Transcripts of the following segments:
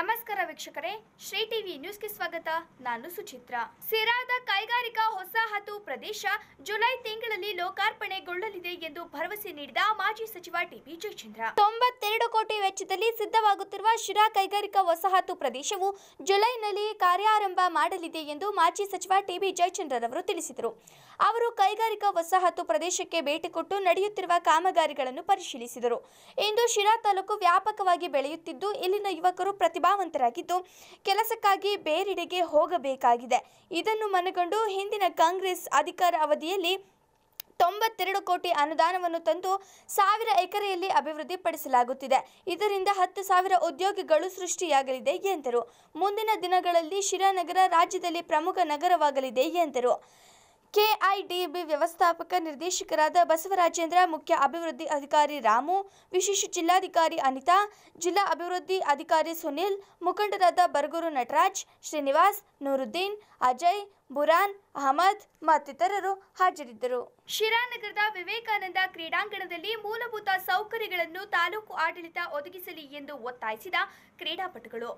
ನಮಸ್ಕಾರ ವೀಕ್ಷಕರೇ ಶ್ರೀ ಟಿವಿ ನ್ಯೂಸ್ಗೆ ಸ್ವಾಗತ ನಾನು ಸುಚಿತ್ರ ಸಿರಾದ ಕೈಗಾರಿಕಾ ಹೊಸಹತು ಪ್ರದೇಶ ಜುಲೈ ತಿಂಗಳಲ್ಲಿ ಲೋಕಾರ್ಪಣೆಗೊಳ್ಳಲಿದೆ ಎಂದು ಭರವಸೆ ನೀಡಿದ ಮಾಜಿ ಸಚಿವ ಟಿಬಿ ಜಯಚಂದ್ರ ತೊಂಬತ್ತೆರಡು ಕೋಟಿ ವೆಚ್ಚದಲ್ಲಿ ಸಿದ್ಧವಾಗುತ್ತಿರುವ ಶಿರಾ ಕೈಗಾರಿಕಾ ವಸಾಹತು ಪ್ರದೇಶವು ಜುಲೈನಲ್ಲಿ ಕಾರ್ಯಾರಂಭ ಮಾಡಲಿದೆ ಎಂದು ಮಾಜಿ ಸಚಿವ ಟಿಬಿ ಜಯಚಂದ್ರರವರು ತಿಳಿಸಿದರು ಅವರು ಕೈಗಾರಿಕಾ ವಸಾಹತು ಪ್ರದೇಶಕ್ಕೆ ಭೇಟಿ ಕೊಟ್ಟು ನಡೆಯುತ್ತಿರುವ ಕಾಮಗಾರಿಗಳನ್ನು ಪರಿಶೀಲಿಸಿದರು ಇಂದು ಶಿರಾ ತಾಲೂಕು ವ್ಯಾಪಕವಾಗಿ ಬೆಳೆಯುತ್ತಿದ್ದು ಇಲ್ಲಿನ ಯುವಕರು ಪ್ರತಿಭಾವಂತರಾಗಿದ್ದು ಕೆಲಸಕ್ಕಾಗಿ ಬೇರೆಡೆಗೆ ಹೋಗಬೇಕಾಗಿದೆ ಇದನ್ನು ಮನಗಂಡು ಹಿಂದಿನ ಕಾಂಗ್ರೆಸ್ ಅಧಿಕಾರ ಅವಧಿಯಲ್ಲಿ ತೊಂಬತ್ತೆರಡು ಕೋಟಿ ಅನುದಾನವನ್ನು ತಂದು ಸಾವಿರ ಎಕರೆಯಲ್ಲಿ ಅಭಿವೃದ್ಧಿಪಡಿಸಲಾಗುತ್ತಿದೆ ಇದರಿಂದ ಹತ್ತು ಸಾವಿರ ಉದ್ಯೋಗಗಳು ಸೃಷ್ಟಿಯಾಗಲಿದೆ ಎಂದರು ಮುಂದಿನ ದಿನಗಳಲ್ಲಿ ಶಿರಾನಗರ ರಾಜ್ಯದಲ್ಲಿ ಪ್ರಮುಖ ನಗರವಾಗಲಿದೆ ಎಂದರು ಕೆಐಡಿಬಿ ವ್ಯವಸ್ಥಾಪಕ ನಿರ್ದೇಶಕರಾದ ಬಸವರಾಜೇಂದ್ರ ಮುಖ್ಯ ಅಭಿವೃದ್ಧಿ ಅಧಿಕಾರಿ ರಾಮು ವಿಶೇಷ ಜಿಲ್ಲಾಧಿಕಾರಿ ಅನಿತಾ ಜಿಲ್ಲಾ ಅಭಿವೃದ್ಧಿ ಅಧಿಕಾರಿ ಸುನಿಲ್ ಮುಖಂಡರಾದ ಬರಗೂರು ನಟರಾಜ್ ಶ್ರೀನಿವಾಸ್ ನೂರುದ್ದೀನ್ ಅಜಯ್ ಬುರಾನ್ ಅಹಮದ್ ಮತ್ತಿತರರು ಹಾಜರಿದ್ದರು ಶಿರಾನಗರದ ವಿವೇಕಾನಂದ ಕ್ರೀಡಾಂಗಣದಲ್ಲಿ ಮೂಲಭೂತ ಸೌಕರ್ಯಗಳನ್ನು ತಾಲೂಕು ಆಡಳಿತ ಒದಗಿಸಲಿ ಎಂದು ಒತ್ತಾಯಿಸಿದ ಕ್ರೀಡಾಪಟುಗಳು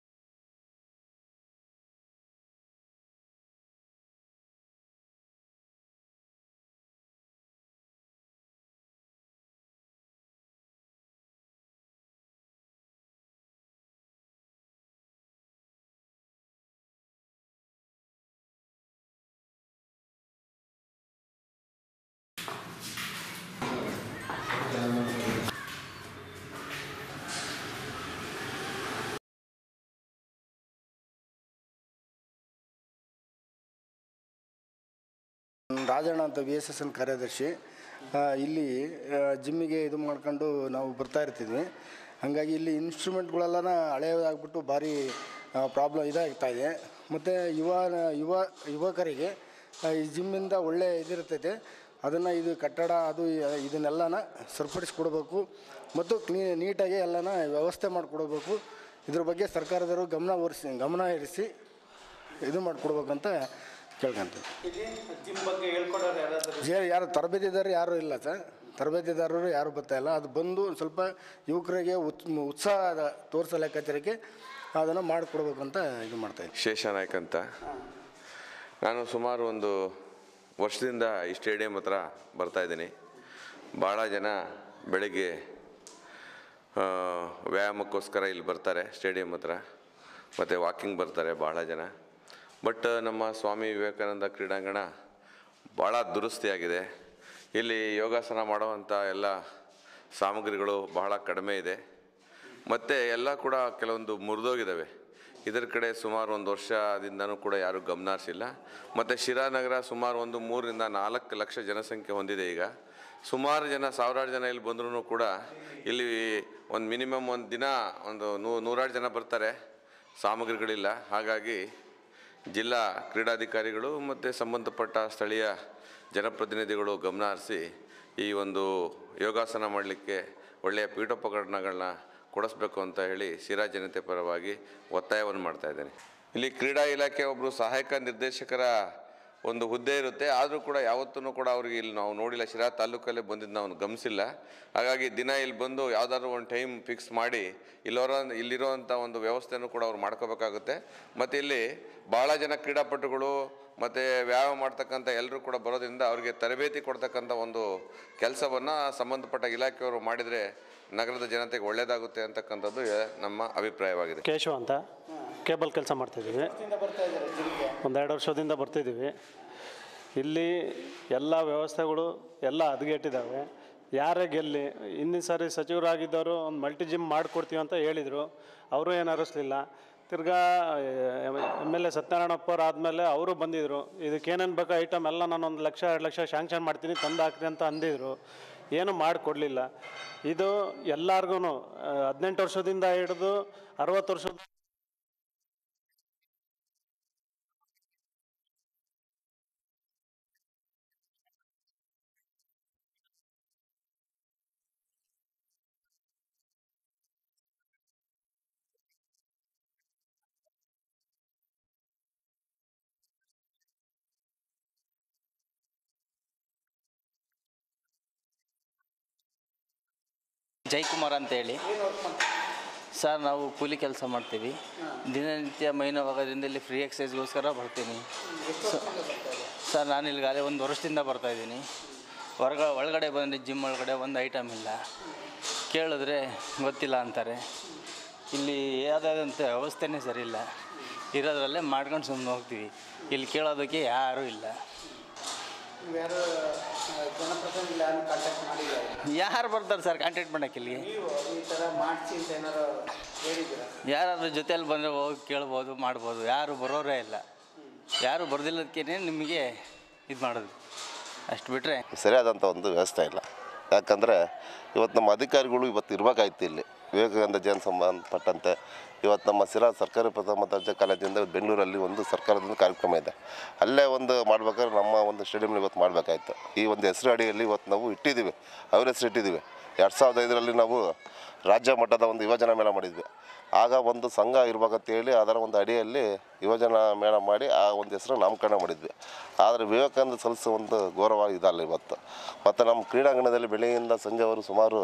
ರಾಜಣ್ಣ ಅಂತ ವಿ ಎಸ್ ಎಸ್ ಎನ್ ಕಾರ್ಯದರ್ಶಿ ಆ, ಇಲ್ಲಿ ಆ, ಜಿಮ್ಮಿಗೆ ಇದು ಮಾಡ್ಕೊಂಡು ನಾವು ಬರ್ತಾ ಇರ್ತಿದ್ವಿ ಹಾಗಾಗಿ ಇಲ್ಲಿ ಇನ್ಸ್ಟ್ರೂಮೆಂಟ್ಗಳೆಲ್ಲ ಹಳೆಯದಾಗ್ಬಿಟ್ಟು ಭಾರಿ ಪ್ರಾಬ್ಲಮ್ ಇದಾಗ್ತಾ ಇದೆ ಮತ್ತು ಯುವ ಯುವ ಯುವಕರಿಗೆ ಆ, ಈ ಜಿಮ್ಮಿಂದ ಒಳ್ಳೆ ಇದಿರ್ತೈತೆ ಅದನ್ನು ಇದು ಕಟ್ಟಡ ಅದು ಇದನ್ನೆಲ್ಲನ ಸರಿಪಡಿಸ್ಕೊಡ್ಬೇಕು ಮತ್ತು ಕ್ಲೀನ್ ನೀಟಾಗಿ ಎಲ್ಲನ ವ್ಯವಸ್ಥೆ ಮಾಡಿಕೊಡ್ಬೇಕು ಇದ್ರ ಬಗ್ಗೆ ಸರ್ಕಾರದವರು ಗಮನ ಒರೆಸಿ ಗಮನ ಇರಿಸಿ ಇದು ಮಾಡಿಕೊಡ್ಬೇಕಂತ ಕೇಳ್ಕೊಂತೀವಿ ಜಿಮ್ ಬಗ್ಗೆ ಹೇಳ್ಕೊಡೋರು ಯಾರಾದರೂ ಜೇ- ಯಾರು ತರಬೇತಿದಾರರು ಯಾರು ಇಲ್ಲ ಸರ್ ತರಬೇತಿದಾರರು ಯಾರು ಬರ್ತಾ ಇಲ್ಲ ಅದು ಬಂದು ಒಂದ್ ಸ್ವಲ್ಪ ಯುವಕರಿಗೆ ಉತ್ ಉತ್ಸಾಹ ತೋರಿಸೋ ಲೆಕ್ಕಾಚಾರಕ್ಕೆ ಅದನ್ನು ಮಾಡಿಕೊಡ್ಬೇಕು ಅಂತ ಇದು ಮಾಡ್ತಾಯಿದ್ವಿ ಶೇಷನಾಯ್ಕ್ ಅಂತ ನಾನು ಸುಮಾರು ಒಂದು ವರ್ಷದಿಂದ ಈ ಸ್ಟೇಡಿಯಂ ಹತ್ರ ಬರ್ತಾಯಿದ್ದೀನಿ ಭಾಳ ಜನ ಬೆಳಗ್ಗೆ ಆ, ವ್ಯಾಯಾಮಕ್ಕೋಸ್ಕರ ಇಲ್ಲಿ ಬರ್ತಾರೆ ಸ್ಟೇಡಿಯಂ ಹತ್ರ ಮತ್ತು ವಾಕಿಂಗ್ ಬರ್ತಾರೆ ಭಾಳ ಜನ ಬಟ್ ನಮ್ಮ ಸ್ವಾಮಿ ವಿವೇಕಾನಂದ ಕ್ರೀಡಾಂಗಣ ಭಾಳ ದುರಸ್ತಿಯಾಗಿದೆ ಇಲ್ಲಿ ಯೋಗಾಸನ ಮಾಡುವಂಥ ಎಲ್ಲ ಸಾಮಗ್ರಿಗಳು ಬಹಳ ಕಡಿಮೆ ಇದೆ ಮತ್ತು ಎಲ್ಲ ಕೂಡ ಕೆಲವೊಂದು ಮುರಿದೋಗಿದ್ದಾವೆ ಇದರ ಕಡೆ ಸುಮಾರು ಒಂದು ವರ್ಷದಿಂದನೂ ಕೂಡ ಯಾರೂ ಗಮನ ಹರಿಸಿಲ್ಲ ಮತ್ತು ಶಿರಾನಗರ ಸುಮಾರು ಒಂದು ಮೂರರಿಂದ ನಾಲ್ಕು ಲಕ್ಷ ಜನಸಂಖ್ಯೆ ಹೊಂದಿದೆ ಈಗ ಸುಮಾರು ಜನ ಸಾವಿರಾರು ಜನ ಇಲ್ಲಿ ಬಂದ್ರೂ ಕೂಡ ಇಲ್ಲಿ ಒಂದು ಮಿನಿಮಮ್ ಒಂದು ದಿನ ಒಂದು ನೂ ನೂರಾರು ಜನ ಬರ್ತಾರೆ ಸಾಮಗ್ರಿಗಳಿಲ್ಲ ಹಾಗಾಗಿ ಜಿಲ್ಲಾ ಕ್ರೀಡಾಧಿಕಾರಿಗಳು ಮತ್ತು ಸಂಬಂಧಪಟ್ಟ ಸ್ಥಳೀಯ ಜನಪ್ರತಿನಿಧಿಗಳು ಗಮನ ಹರಿಸಿ ಈ ಒಂದು ಯೋಗಾಸನ ಮಾಡಲಿಕ್ಕೆ ಒಳ್ಳೆಯ ಪೀಠೋಪಕರಣಗಳನ್ನ ಕೊಡಿಸ್ಬೇಕು ಅಂತ ಹೇಳಿ ಶಿರಾ ಜನತೆ ಪರವಾಗಿ ಒತ್ತಾಯವನ್ನು ಮಾಡ್ತಾ ಇದ್ದೇನೆ ಇಲ್ಲಿ ಕ್ರೀಡಾ ಇಲಾಖೆ ಒಬ್ಬರು ಸಹಾಯಕ ನಿರ್ದೇಶಕರ ಒಂದು ಹುದ್ದೆ ಇರುತ್ತೆ ಆದರೂ ಕೂಡ ಯಾವತ್ತೂ ಕೂಡ ಅವ್ರಿಗೆ ಇಲ್ಲಿ ನಾವು ನೋಡಿಲ್ಲ ಶಿರಾ ತಾಲೂಕಲ್ಲೇ ಬಂದಿದ್ದು ನಾವು ಗಮನಿಸಿಲ್ಲ ಹಾಗಾಗಿ ದಿನ ಇಲ್ಲಿ ಬಂದು ಯಾವುದಾದ್ರು ಒಂದು ಟೈಮ್ ಫಿಕ್ಸ್ ಮಾಡಿ ಇಲ್ಲಿರೋ ಇಲ್ಲಿರೋವಂಥ ಒಂದು ವ್ಯವಸ್ಥೆನೂ ಕೂಡ ಅವ್ರು ಮಾಡ್ಕೋಬೇಕಾಗುತ್ತೆ ಮತ್ತು ಇಲ್ಲಿ ಭಾಳ ಜನ ಕ್ರೀಡಾಪಟುಗಳು ಮತ್ತು ವ್ಯಾಯಾಮ ಮಾಡ್ತಕ್ಕಂಥ ಎಲ್ಲರೂ ಕೂಡ ಬರೋದ್ರಿಂದ ಅವರಿಗೆ ತರಬೇತಿ ಕೊಡ್ತಕ್ಕಂಥ ಒಂದು ಕೆಲಸವನ್ನು ಸಂಬಂಧಪಟ್ಟ ಇಲಾಖೆಯವರು ಮಾಡಿದರೆ ನಗರದ ಜನತೆಗೆ ಒಳ್ಳೆಯದಾಗುತ್ತೆ ಅಂತಕ್ಕಂಥದ್ದು ನಮ್ಮ ಅಭಿಪ್ರಾಯವಾಗಿದೆ ಕೇಶವ ಅಂತ ಕೇಬಲ್ ಕೆಲಸ ಮಾಡ್ತಿದ್ದೀವಿ ಒಂದೆರಡು ವರ್ಷದಿಂದ ಬರ್ತಿದ್ದೀವಿ ಇಲ್ಲಿ ಎಲ್ಲ ವ್ಯವಸ್ಥೆಗಳು ಎಲ್ಲ ಹದಗೆಟ್ಟಿದ್ದಾವೆ ಯಾರೇ ಗೆಲ್ಲಿ ಹಿಂದಿನ ಸಾರಿ ಸಚಿವರಾಗಿದ್ದವರು ಒಂದು ಮಲ್ಟಿ ಜಿಮ್ ಮಾಡಿಕೊಡ್ತೀವಿ ಅಂತ ಹೇಳಿದರು ಅವರು ಏನು ಅರಸಲಿಲ್ಲ ತಿರ್ಗಾ ಎಮ್ ಎಲ್ ಎ ಸತ್ಯನಾರಾಯಣಪ್ಪವ್ರು ಆದಮೇಲೆ ಅವರು ಬಂದಿದ್ದರು ಇದಕ್ಕೇನೇನು ಬೇಕೋ ಐಟಮ್ ಎಲ್ಲ ನಾನು ಒಂದು ಲಕ್ಷ ಎರಡು ಲಕ್ಷ ಶಾಂಕ್ಷನ್ ಮಾಡ್ತೀನಿ ತಂದು ಹಾಕ್ರಿ ಅಂತ ಅಂದಿದ್ರು ಏನು ಮಾಡಿಕೊಡ್ಲಿಲ್ಲ ಇದು ಎಲ್ಲರಿಗೂ ಹದಿನೆಂಟು ವರ್ಷದಿಂದ ಹಿಡಿದು ಅರವತ್ತು ವರ್ಷದ ಜೈಕುಮಾರ್ ಅಂತೇಳಿ ಸರ್ ನಾವು ಕೂಲಿ ಕೆಲಸ ಮಾಡ್ತೀವಿ ದಿನನಿತ್ಯ ಮೈ ನೋವಾಗೋದ್ರಿಂದ ಇಲ್ಲಿ ಫ್ರೀ ಎಕ್ಸಸೈಸ್ಗೋಸ್ಕರ ಬರ್ತೀನಿ ಸ- ಸರ್ ನಾನು ಇಲ್ಲಿಗಾಗಲೇ ಒಂದು ವರ್ಷದಿಂದ ಬರ್ತಾಯಿದ್ದೀನಿ ಹೊರಗ ಒಳಗಡೆ ಬಂದರೆ ಜಿಮ್ ಒಳಗಡೆ ಒಂದು ಐಟಮ್ ಇಲ್ಲ ಕೇಳಿದ್ರೆ ಗೊತ್ತಿಲ್ಲ ಅಂತಾರೆ ಇಲ್ಲಿ ಯಾವುದಾದಂಥ ವ್ಯವಸ್ಥೆನೇ ಸರಿ ಇಲ್ಲ ಇರೋದ್ರಲ್ಲೇ ಮಾಡ್ಕೊಂಡು ಸುಮ್ಮನೆ ಹೋಗ್ತೀವಿ ಇಲ್ಲಿ ಕೇಳೋದಕ್ಕೆ ಯಾರೂ ಇಲ್ಲ ಯಾರು ಜನಪ್ರತಿನಿಧಿಗಳು ಯಾರು ಕಾಂಟ್ಯಾಕ್ಟ್ ಮಾಡಿದ್ದಾರೆ ಯಾರು ಬರ್ತಾರೆ ಸರ್ ಕಾಂಟ್ಯಾಕ್ಟ್ ಮಾಡೋಕ್ಕೆ ಇಲ್ಲಿಗೆ ನೀವು ಈ ಥರ ಮಾಡಿಸಿ ಅಂತ ಏನಾರು ಹೇಳಿದ್ದೀರಾ ಯಾರಾದ್ರೂ ಜೊತೆಯಲ್ಲಿ ಬಂದರೆ ಹೋಗಿ ಕೇಳ್ಬೋದು ಮಾಡ್ಬೋದು ಯಾರು ಬರೋರೇ ಇಲ್ಲ ಯಾರು ಬರ್ದಿಲ್ಲದಕ್ಕೇ ನಿಮಗೆ ಇದು ಮಾಡೋದು ಅಷ್ಟು ಬಿಟ್ಟರೆ ಸರಿಯಾದಂಥ ಒಂದು ವ್ಯವಸ್ಥೆ ಇಲ್ಲ ಯಾಕಂದರೆ ಇವತ್ತು ನಮ್ಮ ಅಧಿಕಾರಿಗಳು ಇವತ್ತು ಇರಬೇಕಾಯ್ತು ಇಲ್ಲಿ ವಿವೇಕಾನಂದ ಜಯಂತಿ ಸಂಬಂಧಪಟ್ಟಂತೆ ಇವತ್ತು ನಮ್ಮ ಸಿರಾ ಸರ್ಕಾರಿ ಪ್ರಥಮ ದರ್ಜೆ ಕಾಲೇಜಿಂದ ಬೆಂಗಳೂರಲ್ಲಿ ಒಂದು ಸರ್ಕಾರದಿಂದ ಕಾರ್ಯಕ್ರಮ ಇದೆ ಅಲ್ಲೇ ಒಂದು ಮಾಡ್ಬೇಕಾದ್ರೆ ನಮ್ಮ ಒಂದು ಸ್ಟೇಡಿಯಮ್ನ ಇವತ್ತು ಮಾಡಬೇಕಾಯ್ತು ಈ ಒಂದು ಹೆಸರು ಅಡಿಯಲ್ಲಿ ಇವತ್ತು ನಾವು ಇಟ್ಟಿದ್ದೀವಿ ಅವ್ರ ಹೆಸರು ಇಟ್ಟಿದ್ದೀವಿ ಎರಡು ಸಾವಿರದ ಐದರಲ್ಲಿ ನಾವು ರಾಜ್ಯ ಮಟ್ಟದ ಒಂದು ಯುವಜನ ಮೇಳ ಮಾಡಿದ್ವಿ ಆಗ ಒಂದು ಸಂಘ ಇರ್ಬೇಕಂತೇಳಿ ಅದರ ಒಂದು ಅಡಿಯಲ್ಲಿ ಯುವಜನ ಮೇಳ ಮಾಡಿ ಆ ಒಂದು ಹೆಸರು ನಾಮಕರಣ ಮಾಡಿದ್ವಿ ಆದರೆ ವಿವೇಕಾನಂದ ಸಲ್ಲಿಸೋ ಒಂದು ಗೌರವ ಇದಲ್ಲ ಇವತ್ತು ಮತ್ತು ನಮ್ಮ ಕ್ರೀಡಾಂಗಣದಲ್ಲಿ ಬೆಳಗ್ಗೆಯಿಂದ ಸಂಜೆವರೆಗೂ ಸುಮಾರು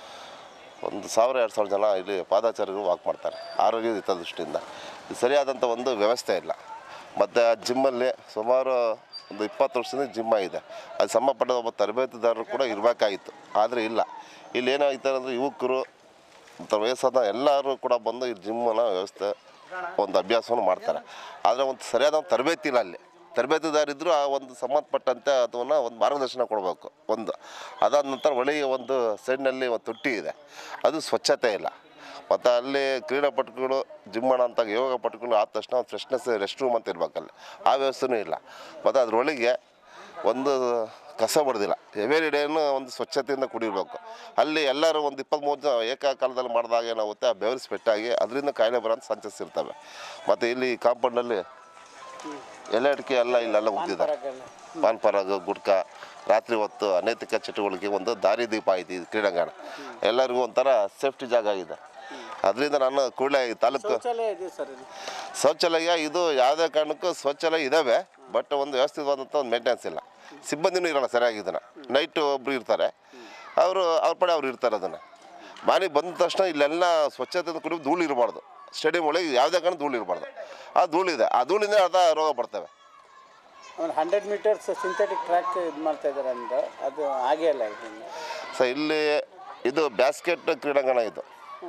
ಒಂದು ಸಾವಿರ ಎರಡು ಸಾವಿರ ಜನ ಇಲ್ಲಿ ಪಾದಾಚಾರಿಗಳು ವಾಕ್ ಮಾಡ್ತಾರೆ ಆರೋಗ್ಯದ ಹಿತದೃಷ್ಟಿಯಿಂದ ಇದು ಸರಿಯಾದಂಥ ಒಂದು ವ್ಯವಸ್ಥೆ ಇಲ್ಲ ಮತ್ತು ಜಿಮ್ಮಲ್ಲಿ ಸುಮಾರು ಒಂದು ಇಪ್ಪತ್ತು ವರ್ಷದಿಂದ ಜಿಮ್ ಆಗಿದೆ ಅದು ಸಂಬಂಧಪಟ್ಟ ಒಬ್ಬ ತರಬೇತುದಾರರು ಕೂಡ ಇರಬೇಕಾಗಿತ್ತು ಆದರೆ ಇಲ್ಲ ಇಲ್ಲಿ ಏನಾಗ್ತಾರೆ ಅಂದರೆ ಯುವಕರು ಮತ್ತು ವಯಸ್ಸಾದ ಎಲ್ಲರೂ ಕೂಡ ಬಂದು ಈ ಜಿಮ್ಮನ ವ್ಯವಸ್ಥೆ ಒಂದು ಅಭ್ಯಾಸವನ್ನು ಮಾಡ್ತಾರೆ ಆದರೆ ಒಂದು ಸರಿಯಾದ ಒಂದು ತರಬೇತಿ ಇಲ್ಲ ಅಲ್ಲಿ ತರಬೇತುದಾರಿದ್ರು ಆ ಒಂದು ಸಂಬಂಧಪಟ್ಟಂತೆ ಅದನ್ನು ಒಂದು ಮಾರ್ಗದರ್ಶನ ಕೊಡಬೇಕು ಒಂದು ಅದಾದ ನಂತರ ಒಳಗೆ ಒಂದು ಸೈಡ್ನಲ್ಲಿ ಒಂದು ತೊಟ್ಟಿ ಇದೆ ಅದು ಸ್ವಚ್ಛತೆ ಇಲ್ಲ ಮತ್ತು ಅಲ್ಲಿ ಕ್ರೀಡಾಪಟುಗಳು ಜಿಮ್ಮಣ ಅಂತ ಯೋಗ ಪಟುಗಳು ಆದ ತಕ್ಷಣ ಒಂದು ಫ್ರೆಶ್ನೆಸ್ ರೆಸ್ಟ್ ರೂಮ್ ಅಂತ ಇರ್ಬೇಕಲ್ಲಿ ಆ ವ್ಯವಸ್ಥೆನೂ ಇಲ್ಲ ಮತ್ತು ಅದರೊಳಗೆ ಒಂದು ಕಸ ಬಡ್ದಿಲ್ಲ ಎವರಿ ಡೇನು ಒಂದು ಸ್ವಚ್ಛತೆಯಿಂದ ಕುಡಿಬೇಕು ಅಲ್ಲಿ ಎಲ್ಲರೂ ಒಂದು ಇಪ್ಪತ್ತ್ಮೂರು ಜನ ಏಕಕಾಲದಲ್ಲಿ ಮಾಡಿದಾಗ ಏನಾಗುತ್ತೆ ಆ ಬೆವರು ಸ್ಪೆಟ್ಟಾಗಿ ಅದರಿಂದ ಕಾಯಿಲೆ ಬರೋಂಥ ಚಾನ್ಸಸ್ ಇರ್ತವೆ ಮತ್ತು ಇಲ್ಲಿ ಕಾಂಪೌಂಡಲ್ಲಿ ಎಲೆ ಅಡಿಕೆ ಎಲ್ಲ ಇಲ್ಲೆಲ್ಲ ಉಗ್ದಿದ್ದಾರೆ ಪಾನ್ ಪರಾಗ ಗುಡ್ಕ ರಾತ್ರಿ ಹೊತ್ತು ಅನೈತಿಕ ಚಟುವಟಿಕೆ ಒಂದು ದಾರಿ ದೀಪ ಐತಿ ಈ ಕ್ರೀಡಾಂಗಣ ಎಲ್ಲರಿಗೂ ಒಂಥರ ಸೇಫ್ಟಿ ಜಾಗ ಇದೆ ಅದರಿಂದ ನಾನು ಕೂಡಲೇ ಈ ತಾಲೂಕು ಶೌಚಾಲಯ ಇದೆ ಸರ್ ಇಲ್ಲಿ ಶೌಚಾಲಯ ಇದು ಯಾವುದೇ ಕಾರಣಕ್ಕೂ ಶೌಚಾಲಯ ಇದ್ದಾವೆ ಬಟ್ ಒಂದು ವ್ಯವಸ್ಥಿತವಾದಂಥ ಒಂದು ಮೇಂಟೆನೆನ್ಸ್ ಇಲ್ಲ ಸಿಬ್ಬಂದಿನೂ ಇರಲ್ಲ ಸರಿಯಾಗಿ ಇದನ್ನು ನೈಟ್ ಒಬ್ರು ಇರ್ತಾರೆ ಅವರು ಅವ್ರ ಪಡೆ ಅವ್ರು ಇರ್ತಾರೆ ಅದನ್ನು ಮಾನಿ ಬಂದ ತಕ್ಷಣ ಇಲ್ಲೆಲ್ಲ ಸ್ವಚ್ಛತೆ ಕುಡಿದು ಧೂಳು ಇರಬಾರ್ದು ಸ್ಟೇಡಿಯಂ ಒಳಗೆ ಯಾವುದೇ ಕಾರಣ ಧೂಳು ಇರಬಾರ್ದು ಆ ಧೂಳಿದೆ ಆ ಧೂಳಿಂದ ಅರ್ಧ ರೋಗ ಬರ್ತವೆ ಆಮೇಲೆ ಹಂಡ್ರೆಡ್ ಮೀಟರ್ಸ್ ಸಿಂಥೆಟಿಕ್ ಟ್ರ್ಯಾಕ್ ಇದು ಮಾಡ್ತಾ ಇದ್ದಾರೆ ಅಂತ ಅದು ಆಗೇ ಅಲ್ಲ ಇದು ಸೊ ಇಲ್ಲಿ ಇದು ಬ್ಯಾಸ್ಕೆಟ್ ಕ್ರೀಡಾಂಗಣ ಇದು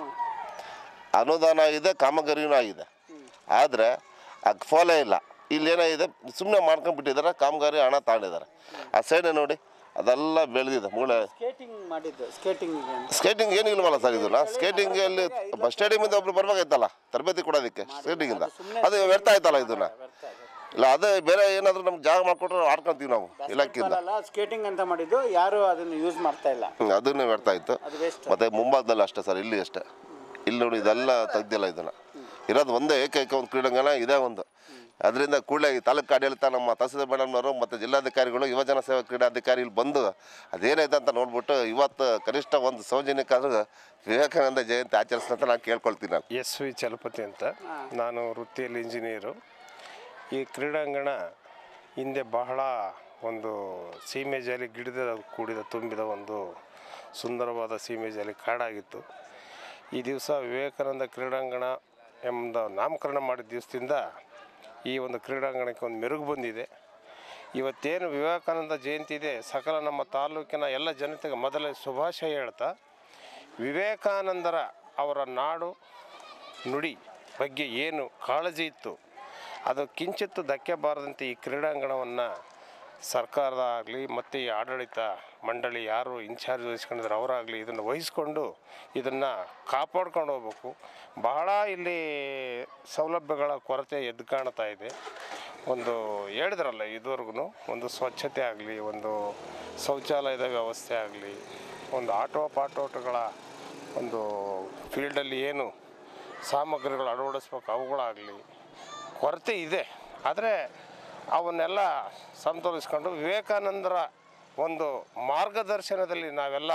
ಅನುದಾನ ಇದೆ ಕಾಮಗಾರಿನೂ ಆಗಿದೆ ಆದರೆ ಫಾಲೋ ಇಲ್ಲ ಇಲ್ಲಿ ಏನಾಗಿದೆ ಸುಮ್ಮನೆ ಮಾಡ್ಕೊಂಡ್ಬಿಟ್ಟಿದ್ದಾರೆ ಕಾಮಗಾರಿ ಹಣ ತಗೊಂಡಿದ್ದಾರೆ ಆ ಸೈಡ್ ನೋಡಿ ಅದೆಲ್ಲ ಬೆಳೆದಿದೆ ಮೂಳೆ ಸ್ಕೇಟಿಂಗ್ ಮಾಡಿದ್ದು ಸ್ಕೇಟಿಂಗ್ ಸ್ಕೇಟಿಂಗ್ ಏನು ಇಲ್ವಲ್ಲ ಸರ್ ಇದನ್ನ ಸ್ಕೇಟಿಂಗಲ್ಲಿ ಬಸ್ ಸ್ಟೇಡಿಯಮಿಂದ ಒಬ್ರು ಬರ್ಬೇಕಾಯ್ತಲ್ಲ ತರಬೇತಿ ಕೊಡೋದಕ್ಕೆ ಸ್ಕೇಟಿಂಗಿಂದ ಅದು ವ್ಯರ್ಥ ಆಯ್ತಲ್ಲ ಇದನ್ನ ಇಲ್ಲ ಅದೇ ಬೇರೆ ಏನಾದರೂ ನಮ್ಗೆ ಜಾಗ ಮಾಡಿಕೊಟ್ರೆ ಆಡ್ಕೊಂತೀವಿ ನಾವು ಇಲಾಖೆಯಿಂದ ಅಲ್ಲ ಸ್ಕೇಟಿಂಗ್ ಅಂತ ಮಾಡಿದ್ದು ಯಾರು ಅದನ್ನು ಯೂಸ್ ಮಾಡ್ತಾ ಇಲ್ಲ ಹ್ಮ್, ಅದನ್ನೇ ವ್ಯರ್ಥ ಆಯಿತು ಅದು ವೇಸ್ಟ್ ಮತ್ತು ಮುಂಭಾಗದಲ್ಲಿ ಅಷ್ಟೇ ಸರ್ ಇಲ್ಲಿ ಅಷ್ಟೇ ಇಲ್ಲಿ ನೋಡಿ ಇದೆಲ್ಲ ತೆಗ್ದಿಲ್ಲ ಇದನ್ನು ಇರೋದು ಒಂದೇ ಏಕೈಕ ಒಂದು ಕ್ರೀಡಾಂಗಣ ಇದೇ ಒಂದು ಅದರಿಂದ ಕೂಡಲೇ ಈ ತಾಲೂಕು ಆಡಳಿತ ನಮ್ಮ ತಹಸೀಲ್ದಾರ್ ಮೇಡಮ್ನವರು ಮತ್ತು ಜಿಲ್ಲಾಧಿಕಾರಿಗಳು ಯುವಜನ ಸೇವಾ ಕ್ರೀಡಾಧಿಕಾರಿ ಇಲ್ಲಿ ಬಂದು ಅದೇನೈತೆ ಅಂತ ನೋಡ್ಬಿಟ್ಟು ಇವತ್ತು ಕನಿಷ್ಠ ಒಂದು ಸೌಜನ್ಯಕ್ಕಾದ್ರೂ ವಿವೇಕಾನಂದ ಜಯಂತಿ ಆಚರಿಸ್ತಾ ಅಂತ ನಾನು ಕೇಳ್ಕೊಳ್ತೀನಿ ನಾನು ಎಸ್ ವಿ ಚಲಪತಿ ಅಂತ ನಾನು ವೃತ್ತಿಯಲ್ಲಿ ಇಂಜಿನಿಯರು ಈ ಕ್ರೀಡಾಂಗಣ ಹಿಂದೆ ಬಹಳ ಒಂದು ಸೀಮೆ ಜಾಲಿ ಗಿಡದ ಕೂಡಿದ ತುಂಬಿದ ಒಂದು ಸುಂದರವಾದ ಸೀಮೆ ಜಾಲಿ ಕಾಡಾಗಿತ್ತು ಈ ದಿವಸ ವಿವೇಕಾನಂದ ಕ್ರೀಡಾಂಗಣ ಎಂಬ ನಾಮಕರಣ ಮಾಡಿದ ದಿವಸದಿಂದ ಈ ಒಂದು ಕ್ರೀಡಾಂಗಣಕ್ಕೆ ಒಂದು ಮೆರುಗು ಬಂದಿದೆ ಇವತ್ತೇನು ವಿವೇಕಾನಂದ ಜಯಂತಿ ಇದೆ ಸಕಲ ನಮ್ಮ ತಾಲೂಕಿನ ಎಲ್ಲ ಜನತೆಗೆ ಮೊದಲೇ ಶುಭಾಶಯ ಹೇಳ್ತಾ ವಿವೇಕಾನಂದರ ಅವರ ನಾಡು ನುಡಿ ಬಗ್ಗೆ ಏನು ಕಾಳಜಿ ಇತ್ತು ಅದು ಕಿಂಚಿತ್ತು ಧಕ್ಕೆ ಬಾರದಂತೆ ಈ ಕ್ರೀಡಾಂಗಣವನ್ನು ಸರ್ಕಾರದ ಆಗಲಿ ಮತ್ತು ಈ ಆಡಳಿತ ಮಂಡಳಿ ಯಾರು ಇನ್ಚಾರ್ಜ್ ವಹಿಸ್ಕೊಂಡಿದ್ರೆ ಅವರಾಗಲಿ ಇದನ್ನು ವಹಿಸ್ಕೊಂಡು ಇದನ್ನು ಕಾಪಾಡ್ಕೊಂಡು ಹೋಗ್ಬೇಕು ಬಹಳ ಇಲ್ಲಿ ಸೌಲಭ್ಯಗಳ ಕೊರತೆ ಎದ್ದು ಕಾಣ್ತಾ ಇದೆ ಒಂದು ಹೇಳಿದ್ರಲ್ಲ ಇದುವರೆಗೂ ಒಂದು ಸ್ವಚ್ಛತೆ ಆಗಲಿ ಒಂದು ಶೌಚಾಲಯದ ವ್ಯವಸ್ಥೆ ಆಗಲಿ ಒಂದು ಆಟೋ ಪಾಟೋಟಗಳ ಒಂದು ಫೀಲ್ಡಲ್ಲಿ ಏನು ಸಾಮಗ್ರಿಗಳು ಅಳವಡಿಸ್ಬೇಕು ಅವುಗಳಾಗಲಿ ಕೊರತೆ ಇದೆ ಆದರೆ ಅವನ್ನೆಲ್ಲ ಸಂತೋಲಿಸ್ಕೊಂಡು ವಿವೇಕಾನಂದರ ಒಂದು ಮಾರ್ಗದರ್ಶನದಲ್ಲಿ ನಾವೆಲ್ಲ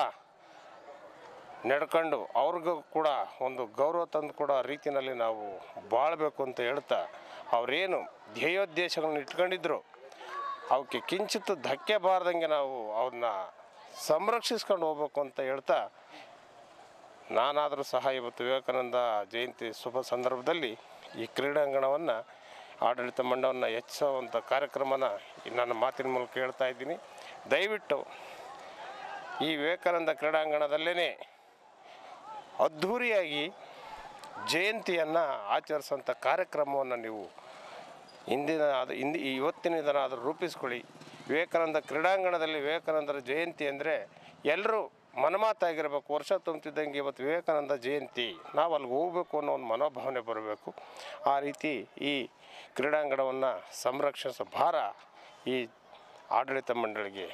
ನಡ್ಕೊಂಡು ಅವ್ರಿಗೂ ಕೂಡ ಒಂದು ಗೌರವ ತಂದು ಕೊಡೋ ರೀತಿಯಲ್ಲಿ ನಾವು ಬಾಳಬೇಕು ಅಂತ ಹೇಳ್ತಾ ಅವರೇನು ಧ್ಯೇಯೋದ್ದೇಶಗಳನ್ನ ಇಟ್ಕೊಂಡಿದ್ರು ಅವಕ್ಕೆ ಕಿಂಚಿತ್ತು ಧಕ್ಕೆ ಬಾರ್ದಂಗೆ ನಾವು ಅವನ್ನ ಸಂರಕ್ಷಿಸ್ಕೊಂಡು ಹೋಗ್ಬೇಕು ಅಂತ ಹೇಳ್ತಾ ನಾನಾದರೂ ಸಹ ಇವತ್ತು ವಿವೇಕಾನಂದ ಜಯಂತಿ ಶುಭ ಸಂದರ್ಭದಲ್ಲಿ ಈ ಕ್ರೀಡಾಂಗಣವನ್ನು ಆಡಳಿತ ಮಂಡಲವನ್ನು ಹೆಚ್ಚಿಸುವಂಥ ಕಾರ್ಯಕ್ರಮನ ಈ ನನ್ನ ಮಾತಿನ ಮೂಲಕ ಹೇಳ್ತಾ ಇದ್ದೀನಿ ದಯವಿಟ್ಟು ಈ ವಿವೇಕಾನಂದ ಕ್ರೀಡಾಂಗಣದಲ್ಲೇ ಅದ್ಧೂರಿಯಾಗಿ ಜಯಂತಿಯನ್ನು ಆಚರಿಸುವಂಥ ಕಾರ್ಯಕ್ರಮವನ್ನು ನೀವು ಇಂದಿನ ಅದು ಇಂದಿ ಇವತ್ತಿನ ದಿನ ಅದನ್ನು ರೂಪಿಸ್ಕೊಳ್ಳಿ ವಿವೇಕಾನಂದ ಕ್ರೀಡಾಂಗಣದಲ್ಲಿ ವಿವೇಕಾನಂದರ ಜಯಂತಿ ಅಂದರೆ ಎಲ್ಲರೂ ಮನಮಾತಾಗಿರಬೇಕು ವರ್ಷ ತುಂಬ್ತಿದ್ದಂಗೆ ಇವತ್ತು ವಿವೇಕಾನಂದ ಜಯಂತಿ ನಾವು ಅಲ್ಲಿಗೆ ಹೋಗಬೇಕು ಅನ್ನೋ ಒಂದು ಮನೋಭಾವನೆ ಬರಬೇಕು ಆ ರೀತಿ ಈ ಕ್ರೀಡಾಂಗಣವನ್ನು ಸಂರಕ್ಷಿಸೋ ಭಾರ ಈ ಆಡಳಿತ ಮಂಡಳಿಗೆ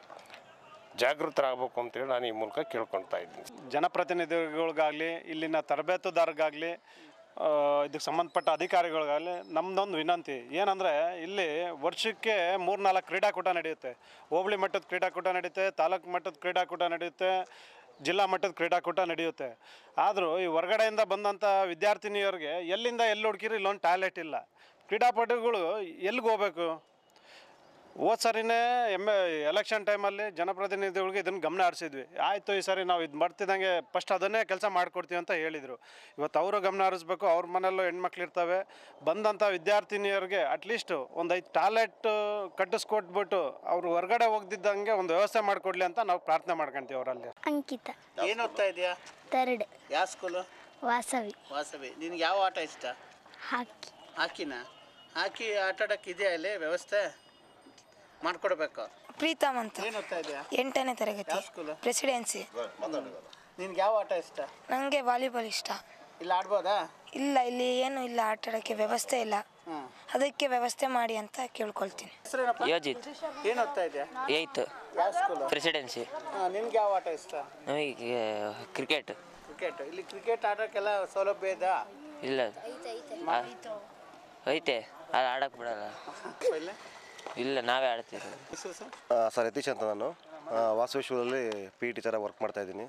ಜಾಗೃತರಾಗಬೇಕು ಅಂತೇಳಿ ನಾನು ಈ ಮೂಲಕ ಕೇಳ್ಕೊಳ್ತಾ ಇದ್ದೀನಿ ಜನಪ್ರತಿನಿಧಿಗಳಿಗಾಗಲಿ ಇಲ್ಲಿನ ತರಬೇತುದಾರರಿಗಾಗಲಿ ಇದಕ್ಕೆ ಸಂಬಂಧಪಟ್ಟ ಅಧಿಕಾರಿಗಳಿಗಾಗಲಿ ನಮ್ಮದೊಂದು ವಿನಂತಿ ಏನಂದರೆ ಇಲ್ಲಿ ವರ್ಷಕ್ಕೆ ಮೂರು ನಾಲ್ಕು ಕ್ರೀಡಾಕೂಟ ನಡೆಯುತ್ತೆ ಹೋಬಳಿ ಮಟ್ಟದ ಕ್ರೀಡಾಕೂಟ ನಡೆಯುತ್ತೆ ತಾಲೂಕು ಮಟ್ಟದ ಕ್ರೀಡಾಕೂಟ ನಡೆಯುತ್ತೆ ಜಿಲ್ಲಾ ಮಟ್ಟದ ಕ್ರೀಡಾಕೂಟ ನಡೆಯುತ್ತೆ ಆದರೂ ಈ ಹೊರಗಡೆಯಿಂದ ಬಂದಂಥ ವಿದ್ಯಾರ್ಥಿನಿಯರಿಗೆ ಎಲ್ಲಿಂದ ಎಲ್ಲಿ ಹುಡುಕಿರಿ ಇಲ್ಲೊಂದು ಟಾಯ್ಲೆಟ್ ಇಲ್ಲ ಕ್ರೀಡಾಪಟುಗಳು ಎಲ್ಲಿಗೆ ಹೋಗ್ಬೇಕು ಹೋದ ಸರಿನೇ ಎಮ್ ಎಲೆಕ್ಷನ್ ಟೈಮಲ್ಲಿ ಜನಪ್ರತಿನಿಧಿಗಳಿಗೆ ಇದನ್ನು ಗಮನ ಹರಿಸಿದ್ವಿ ಆಯಿತು ಈ ಸರಿ ನಾವು ಇದು ಮಾಡ್ತಿದ್ದಂಗೆ ಫಸ್ಟ್ ಅದನ್ನೇ ಕೆಲಸ ಮಾಡಿಕೊಡ್ತೀವಿ ಅಂತ ಹೇಳಿದರು ಇವತ್ತು ಅವರು ಗಮನ ಹರಿಸ್ಬೇಕು ಅವ್ರ ಮನೆಯಲ್ಲೂ ಹೆಣ್ಮಕ್ಳು ಇರ್ತವೆ ಬಂದಂಥ ವಿದ್ಯಾರ್ಥಿನಿಯರಿಗೆ ಅಟ್ಲೀಸ್ಟ್ ಒಂದು ಐದು ಟಾಯ್ಲೆಟ್ ಕಟ್ಟಿಸ್ಕೊಟ್ಬಿಟ್ಟು ಅವ್ರು ಹೊರಗಡೆ ಹೋಗ್ದಿದ್ದಂಗೆ ಒಂದು ವ್ಯವಸ್ಥೆ ಮಾಡಿಕೊಡ್ಲಿ ಅಂತ ನಾವು ಪ್ರಾರ್ಥನೆ ಮಾಡ್ಕೊಂತೀವಿ ಅವರಲ್ಲಿ ಅಂಕಿತ ಏನು ಓದ್ತಾ ಇದೆಯಾ ತರ್ಡ್ ಯಾವ ಸ್ಕೂಲು ವಾಸವಿ ವಾಸವಿ ನಿನಗೆ ಯಾವ ಆಟ ಇಷ್ಟ ಹಾಕಿ ಹಾಕಿನ ಹಾಕಿ ಆಟ ಆಡೋಕ್ಕೆ ಇದೆಯಾ ಇಲ್ಲಿ ವ್ಯವಸ್ಥೆ ಮಾಡ್ಕೊಡ್ಬೇಕು ಪ್ರೀತಮ್ ಅಂತ ಏನು ಓದ್ತಾ ಇದೆಯಾ ಎಂಟನೇ ತರಗತಿ ಯಾವ ಸ್ಕೂಲು ಪ್ರೆಸಿಡೆನ್ಸಿ ನಿನ್ಗೆ ಯಾವ ಆಟ ಇಷ್ಟ ನನಗೆ ವಾಲಿಬಾಲ್ ಇಷ್ಟ ಇಲ್ಲಿ ಆಡ್ಬೋದಾ ಇಲ್ಲ ಇಲ್ಲಿ ಏನು ಇಲ್ಲ ಆಟ ಆಡೋಕ್ಕೆ ವ್ಯವಸ್ಥೆ ಇಲ್ಲ ಹ್ಞೂ ಅದಕ್ಕೆ ವ್ಯವಸ್ಥೆ ಮಾಡಿ ಅಂತ ಕೇಳ್ಕೊಳ್ತೀನಿ ಹೆಸರೇನಪ್ಪ ಯೋಜಿತ್ ಏನು ಓದ್ತಾ ಇದೆಯಾ ಏಯ್ತ್ ಯಾವ ಸ್ಕೂಲು ಪ್ರೆಸಿಡೆನ್ಸಿ ಹಾಂ ನಿನ್ಗೆ ಯಾವ ಆಟ ಇಷ್ಟ ನಮಗೆ ಕ್ರಿಕೆಟ್ ಕ್ರಿಕೆಟ್ ಇಲ್ಲಿ ಕ್ರಿಕೆಟ್ ಆಡೋಕ್ಕೆಲ್ಲ ಸೌಲಭ್ಯ ಇದಾ ಇಲ್ಲ ಆ, ಐತೆ ಅದು ಆಡಕ್ಕೆ ಬಿಡಲ್ಲ ಇಲ್ಲಿ ಇಲ್ಲ ನಾವೇ ಆಡ್ತೀವಿ ಹೆಸರು ಸರ್ ಸರ್ ಯತೀಶ್ ಅಂತ ನಾನು ವಾಸವೇಶ್ವರಲ್ಲಿ ಪಿ ಟಿ ಥರ ವರ್ಕ್ ಮಾಡ್ತಾಯಿದ್ದೀನಿ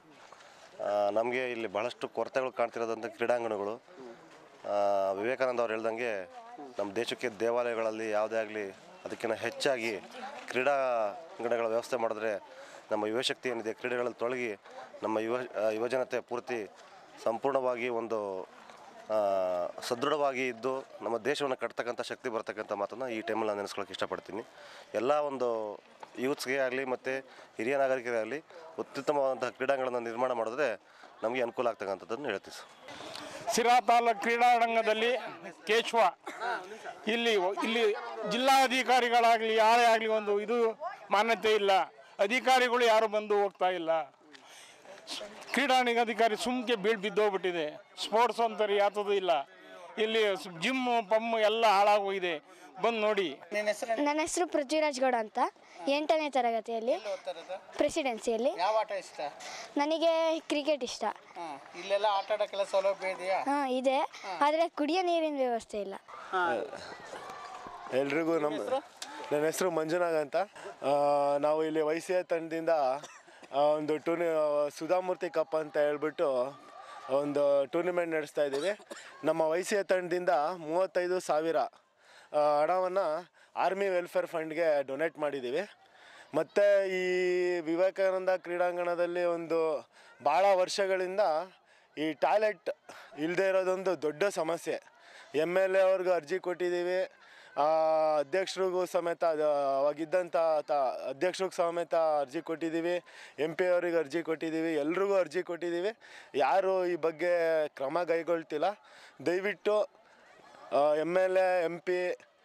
ನಮಗೆ ಇಲ್ಲಿ ಬಹಳಷ್ಟು ಕೊರತೆಗಳು ಕಾಣ್ತಿರೋದಂಥ ಕ್ರೀಡಾಂಗಣಗಳು ಆ, ವಿವೇಕಾನಂದ ಅವ್ರು ಹೇಳ್ದಂಗೆ ನಮ್ಮ ದೇಶಕ್ಕೆ ದೇವಾಲಯಗಳಲ್ಲಿ ಯಾವುದೇ ಆಗಲಿ ಅದಕ್ಕಿಂತ ಹೆಚ್ಚಾಗಿ ಕ್ರೀಡಾಂಗಣಗಳ ವ್ಯವಸ್ಥೆ ಮಾಡಿದ್ರೆ ನಮ್ಮ ಯುವಶಕ್ತಿ ಏನಿದೆ ಕ್ರೀಡೆಗಳಲ್ಲಿ ತೊಳಗಿ ನಮ್ಮ ಯುವ ಆ, ಯುವಜನತೆ ಪೂರ್ತಿ ಸಂಪೂರ್ಣವಾಗಿ ಒಂದು ಆ, ಸದೃಢವಾಗಿ ಇದ್ದು ನಮ್ಮ ದೇಶವನ್ನು ಕಟ್ತಕ್ಕಂಥ ಶಕ್ತಿ ಬರ್ತಕ್ಕಂಥ ಮಾತನ್ನು ಈ ಟೈಮಲ್ಲಿ ನಾನು ನೆನೆಸ್ಕೊಳ್ಳೋಕೆ ಇಷ್ಟಪಡ್ತೀನಿ ಎಲ್ಲ ಒಂದು ಯೂತ್ಸ್ಗೆ ಆಗಲಿ ಮತ್ತು ಹಿರಿಯ ನಾಗರಿಕರೇ ಆಗಲಿ ಅತ್ಯುತ್ತಮವಾದಂತಹ ಕ್ರೀಡಾಂಗಣನ ನಿರ್ಮಾಣ ಮಾಡಿದ್ರೆ ನಮಗೆ ಅನುಕೂಲ ಆಗ್ತಕ್ಕಂಥದ್ದನ್ನು ಹೇಳ್ತೀವಿ ಸರ್ ಸಿರಾ ತಾಲೂಕು ಕ್ರೀಡಾಂಗಣದಲ್ಲಿ ಕೇಶವ ಇಲ್ಲಿ ಇಲ್ಲಿ ಜಿಲ್ಲಾಧಿಕಾರಿಗಳಾಗಲಿ ಯಾರೇ ಆಗಲಿ ಒಂದು ಇದು ಮಾನ್ಯತೆ ಇಲ್ಲ ಅಧಿಕಾರಿಗಳು ಯಾರು ಬಂದು ಹೋಗ್ತಾ ಇಲ್ಲ ಕ್ರೀಡಾಂಗಣ ಅಧಿಕಾರಿ ಸುಮ್ಕೆ ಬೀಳ್ ಬಿದ್ದೋಗ್ಬಿಟ್ಟಿದೆ ಸ್ಪೋರ್ಟ್ಸ್ ಅಂತಾರೆ ಯಾತದು ಇಲ್ಲ ಇಲ್ಲಿ ಜಿಮ್ ಪಮ್ ಎಲ್ಲ ಹಾಳಾಗೋಗಿದೆ ಬಂದು ನೋಡಿ ನಿನ್ನ ಹೆಸರು ನನ್ನ ಹೆಸರು ಪೃಥ್ವಿರಾಜ್ ಗೌಡ ಅಂತ ಎಂಟನೇ ತರಗತಿಯಲ್ಲಿ ಪ್ರೆಸಿಡೆನ್ಸಿಯಲ್ಲಿ ಯಾವ ಆಟ ಇಷ್ಟ ನನಗೆ ಕ್ರಿಕೆಟ್ ಇಷ್ಟ ಹಾಂ ಇಲ್ಲೆಲ್ಲ ಆಟ ಆಡೋಕ್ಕೆಲ್ಲ ಸೌಲಭ್ಯ ಇದೆಯಾ ಹಾಂ ಇದೆ ಆದರೆ ಕುಡಿಯೋ ನೀರಿನ ವ್ಯವಸ್ಥೆ ಇಲ್ಲ ಎಲ್ರಿಗೂ ನಮ್ಮ ನನ್ನ ಹೆಸರು ಮಂಜುನಾಗ್ ಅಂತ ಆ, ನಾವು ಇಲ್ಲಿ ವೈಸಿಯ ತಂಡದಿಂದ ಆ, ಒಂದು ಟೂರ್ನಿ ಸುಧಾಮೂರ್ತಿ ಕಪ್ ಅಂತ ಹೇಳ್ಬಿಟ್ಟು ಒಂದು ಟೂರ್ನಿಮೆಂಟ್ ನಡೆಸ್ತಾ ಇದ್ದೀವಿ ನಮ್ಮ ವೈಸಿಯ ತಂಡದಿಂದ ಮೂವತ್ತೈದು ಸಾವಿರ ಆ, ಹಣವನ್ನು ಆರ್ಮಿ ವೆಲ್ಫೇರ್ ಫಂಡ್ಗೆ ಡೊನೇಟ್ ಮಾಡಿದ್ದೀವಿ ಮತ್ತು ಈ ವಿವೇಕಾನಂದ ಕ್ರೀಡಾಂಗಣದಲ್ಲಿ ಒಂದು ಭಾಳ ವರ್ಷಗಳಿಂದ ಈ ಟಾಯ್ಲೆಟ್ ಇಲ್ಲದೆ ಇರೋದೊಂದು ದೊಡ್ಡ ಸಮಸ್ಯೆ ಎಮ್ ಎಲ್ ಎ ಅವ್ರಿಗೂ ಅರ್ಜಿ ಕೊಟ್ಟಿದ್ದೀವಿ ಆ, ಅಧ್ಯಕ್ಷರಿಗೂ ಸಮೇತ ಅದು ಅವಾಗಿದ್ದಂಥ ತ ಅಧ್ಯಕ್ಷರಿಗೂ ಸಮೇತ ಅರ್ಜಿ ಕೊಟ್ಟಿದ್ದೀವಿ ಎಂ ಪಿ ಅವ್ರಿಗೆ ಅರ್ಜಿ ಕೊಟ್ಟಿದ್ದೀವಿ ಎಲ್ರಿಗೂ ಅರ್ಜಿ ಕೊಟ್ಟಿದ್ದೀವಿ ಯಾರು ಈ ಬಗ್ಗೆ ಕ್ರಮ ಕೈಗೊಳ್ತಿಲ್ಲ ದಯವಿಟ್ಟು M L A M P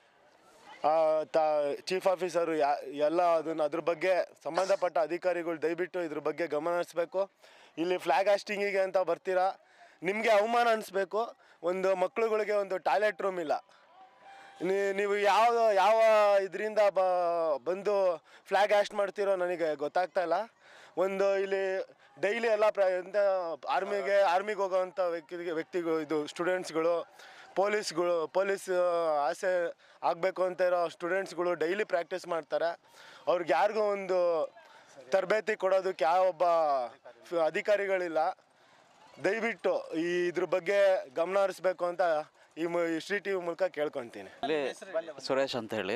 ತ ಚೀಫ್ ಆಫೀಸರು ಯಾ ಎಲ್ಲ ಅದನ್ನ ಅದ್ರ ಬಗ್ಗೆ ಸಂಬಂಧಪಟ್ಟ ಅಧಿಕಾರಿಗಳು ದಯವಿಟ್ಟು ಇದ್ರ ಬಗ್ಗೆ ಗಮನ ಹರಿಸ್ಬೇಕು ಇಲ್ಲಿ ಫ್ಲ್ಯಾಗ್ ಹಾಸ್ಟಿಂಗಿಗೆ ಅಂತ ಬರ್ತೀರಾ ನಿಮಗೆ ಅವಮಾನ ಅನಿಸ್ಬೇಕು ಒಂದು ಮಕ್ಳುಗಳಿಗೆ ಒಂದು ಟಾಯ್ಲೆಟ್ ರೂಮ್ ಇಲ್ಲ ನೀ- ನೀವು ಯಾವ ಯಾವ ಇದರಿಂದ ಬ ಬಂದು ಫ್ಲ್ಯಾಗ್ ಹಾಸ್ಟ್ ಮಾಡ್ತೀರೋ ನನಗೆ ಗೊತ್ತಾಗ್ತಾ ಇಲ್ಲ ಒಂದು ಇಲ್ಲಿ ಡೈಲಿ ಎಲ್ಲ ಪ್ರ ಎಂತ ಆರ್ಮಿಗೆ ಆರ್ಮಿಗೆ ಹೋಗೋವಂಥ ವ್ಯಕ್ತಿಗೆ ವ್ಯಕ್ತಿಗಳು ಇದು ಸ್ಟೂಡೆಂಟ್ಸ್ಗಳು ಪೊಲೀಸ್ಗಳು ಪೊಲೀಸ್ ಆಸೆ ಆಗಬೇಕು ಅಂತ ಇರೋ ಸ್ಟೂಡೆಂಟ್ಸ್ಗಳು ಡೈಲಿ ಪ್ರಾಕ್ಟೀಸ್ ಮಾಡ್ತಾರೆ ಅವ್ರಿಗೆ ಯಾರಿಗೂ ಒಂದು ತರಬೇತಿ ಕೊಡೋದಕ್ಕೆ ಯಾವೊಬ್ಬ ಫ- ಅಧಿಕಾರಿಗಳಿಲ್ಲ ದಯವಿಟ್ಟು ಈ ಇದ್ರ ಬಗ್ಗೆ ಗಮನ ಹರಿಸ್ಬೇಕು ಅಂತ ಈ ಮು- ಈ ಶ್ರೀ ಟಿ ವಿ ಮೂಲಕ ಕೇಳ್ಕೊತೀನಿ ಇಲ್ಲಿ ಸುರೇಶ್ ಅಂತ ಹೇಳಿ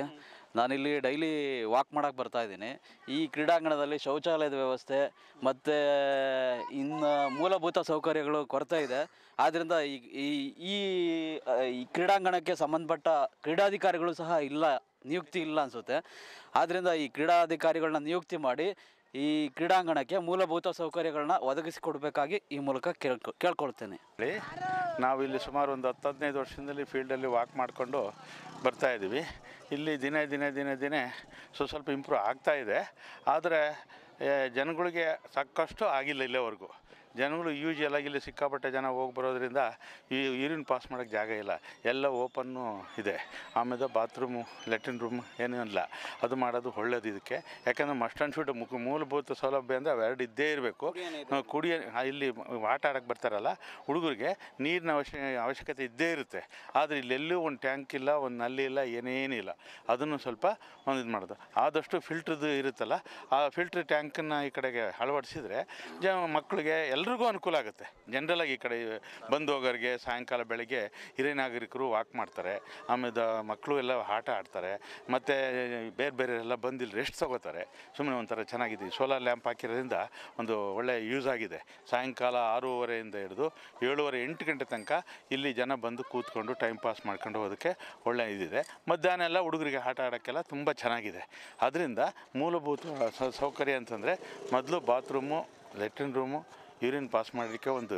ನಾನಿಲ್ಲಿ ಡೈಲಿ ವಾಕ್ ಮಾಡೋಕ್ಕೆ ಬರ್ತಾ ಇದ್ದೀನಿ ಈ ಕ್ರೀಡಾಂಗಣದಲ್ಲಿ ಶೌಚಾಲಯದ ವ್ಯವಸ್ಥೆ ಮತ್ತು ಇನ್ನು ಮೂಲಭೂತ ಸೌಕರ್ಯಗಳು ಕೊರತೆ ಇದೆ ಆದ್ದರಿಂದ ಈ ಈ- ಈ ಆ, ಈ ಕ್ರೀಡಾಂಗಣಕ್ಕೆ ಸಂಬಂಧಪಟ್ಟ ಕ್ರೀಡಾಧಿಕಾರಿಗಳು ಸಹ ಇಲ್ಲ ನಿಯುಕ್ತಿ ಇಲ್ಲ ಅನಿಸುತ್ತೆ ಆದ್ದರಿಂದ ಈ ಕ್ರೀಡಾಧಿಕಾರಿಗಳನ್ನ ನಿಯುಕ್ತಿ ಮಾಡಿ ಈ ಕ್ರೀಡಾಂಗಣಕ್ಕೆ ಮೂಲಭೂತ ಸೌಕರ್ಯಗಳನ್ನ ಒದಗಿಸಿಕೊಡ್ಬೇಕಾಗಿ ಈ ಮೂಲಕ ಕೇಳ್ಕೊ ಕೇಳ್ಕೊಳ್ತೇನೆ ಹೇಳಿ ನಾವು ಇಲ್ಲಿ ಸುಮಾರು ಒಂದು ಹತ್ತು ಹದಿನೈದು ವರ್ಷದಲ್ಲಿ ಫೀಲ್ಡಲ್ಲಿ ವಾಕ್ ಮಾಡಿಕೊಂಡು ಬರ್ತಾ ಇದ್ದೀವಿ ಇಲ್ಲಿ ದಿನೇ ದಿನೇ ದಿನೇ ದಿನೇ ಸ್ವಲ್ಪ ಸ್ವಲ್ಪ ಇಂಪ್ರೂವ್ ಆಗ್ತಾ ಇದೆ ಆದರೆ ಏ, ಜನಗಳಿಗೆ ಸಾಕಷ್ಟು ಆಗಿಲ್ಲ ಇಲ್ಲಿವರೆಗೂ ಜನಗಳು ಯೂಶಲ್ ಆಗಿ ಇಲ್ಲಿ ಸಿಕ್ಕಾಪಟ್ಟೆ ಜನ ಹೋಗಿ ಬರೋದ್ರಿಂದ ಈ ಯೂರಿನ್ ಪಾಸ್ ಮಾಡೋಕ್ಕೆ ಜಾಗ ಇಲ್ಲ ಎಲ್ಲ ಓಪನ್ನು ಇದೆ ಆಮೇಲೆ ಬಾತ್ರೂಮು ಲೆಟ್ರಿನ್ ರೂಮ್ ಏನೂ ಇಲ್ಲ ಅದು ಮಾಡೋದು ಒಳ್ಳೇದು ಇದಕ್ಕೆ ಯಾಕಂದರೆ ಮಸ್ಟ್ ಆ್ಯಂಡ್ ಶುಡ್ ಮುಖ ಮೂಲಭೂತ ಸೌಲಭ್ಯ ಅಂದರೆ ಅವೆರಡು ಇದ್ದೇ ಇರಬೇಕು ಕುಡಿಯ ಇಲ್ಲಿ ಆಟ ಆಡೋಕ್ಕೆ ಬರ್ತಾರಲ್ಲ ಹುಡುಗರಿಗೆ ನೀರಿನ ಅವಶ್ಯ ಅವಶ್ಯಕತೆ ಇದ್ದೇ ಇರುತ್ತೆ ಆದರೆ ಇಲ್ಲೆಲ್ಲೂ ಒಂದು ಟ್ಯಾಂಕ್ ಇಲ್ಲ ಒಂದು ನಲ್ಲಿ ಇಲ್ಲ ಏನೇನಿಲ್ಲ ಅದನ್ನು ಸ್ವಲ್ಪ ಒಂದು ಇದು ಮಾಡೋದು ಆದಷ್ಟು ಫಿಲ್ಟ್ರದ್ದು ಇರುತ್ತಲ್ಲ ಆ ಫಿಲ್ಟ್ರ್ ಟ್ಯಾಂಕನ್ನು ಈ ಕಡೆಗೆ ಅಳವಡಿಸಿದರೆ ಜ ಮಕ್ಕಳಿಗೆ ಎಲ್ರಿಗೂ ಅನುಕೂಲ ಆಗುತ್ತೆ ಜನರಲಾಗಿ ಈ ಕಡೆ ಬಂದು ಹೋಗೋರಿಗೆ ಸಾಯಂಕಾಲ ಬೆಳಗ್ಗೆ ಹಿರಿಯ ನಾಗರಿಕರು ವಾಕ್ ಮಾಡ್ತಾರೆ ಆಮೇಲೆ ಮಕ್ಕಳು ಎಲ್ಲ ಆಟ ಆಡ್ತಾರೆ ಮತ್ತು ಬೇರೆ ಬೇರೆ ಎಲ್ಲ ಬಂದು ಇಲ್ಲಿ ರೆಸ್ಟ್ ತಗೋತಾರೆ ಸುಮ್ಮನೆ ಒಂಥರ ಚೆನ್ನಾಗಿದೆ ಸೋಲಾರ್ ಲ್ಯಾಂಪ್ ಹಾಕಿರೋದ್ರಿಂದ ಒಂದು ಒಳ್ಳೆ ಯೂಸ್ ಆಗಿದೆ ಸಾಯಂಕಾಲ ಆರೂವರೆಯಿಂದ ಹಿಡಿದು ಏಳುವರೆ ಎಂಟು ಗಂಟೆ ತನಕ ಇಲ್ಲಿ ಜನ ಬಂದು ಕೂತ್ಕೊಂಡು ಟೈಮ್ ಪಾಸ್ ಮಾಡ್ಕೊಂಡು ಹೋಗೋದಕ್ಕೆ ಒಳ್ಳೆ ಇದಿದೆ ಮಧ್ಯಾಹ್ನ ಎಲ್ಲ ಹುಡುಗರಿಗೆ ಆಟ ಆಡೋಕ್ಕೆಲ್ಲ ತುಂಬ ಚೆನ್ನಾಗಿದೆ ಅದರಿಂದ ಮೂಲಭೂತ ಸ- ಸೌಕರ್ಯ ಅಂತಂದರೆ ಮೊದಲು bathroom latrine room urine pass ಮಾಡಲಿಕ್ಕೆ ಒಂದು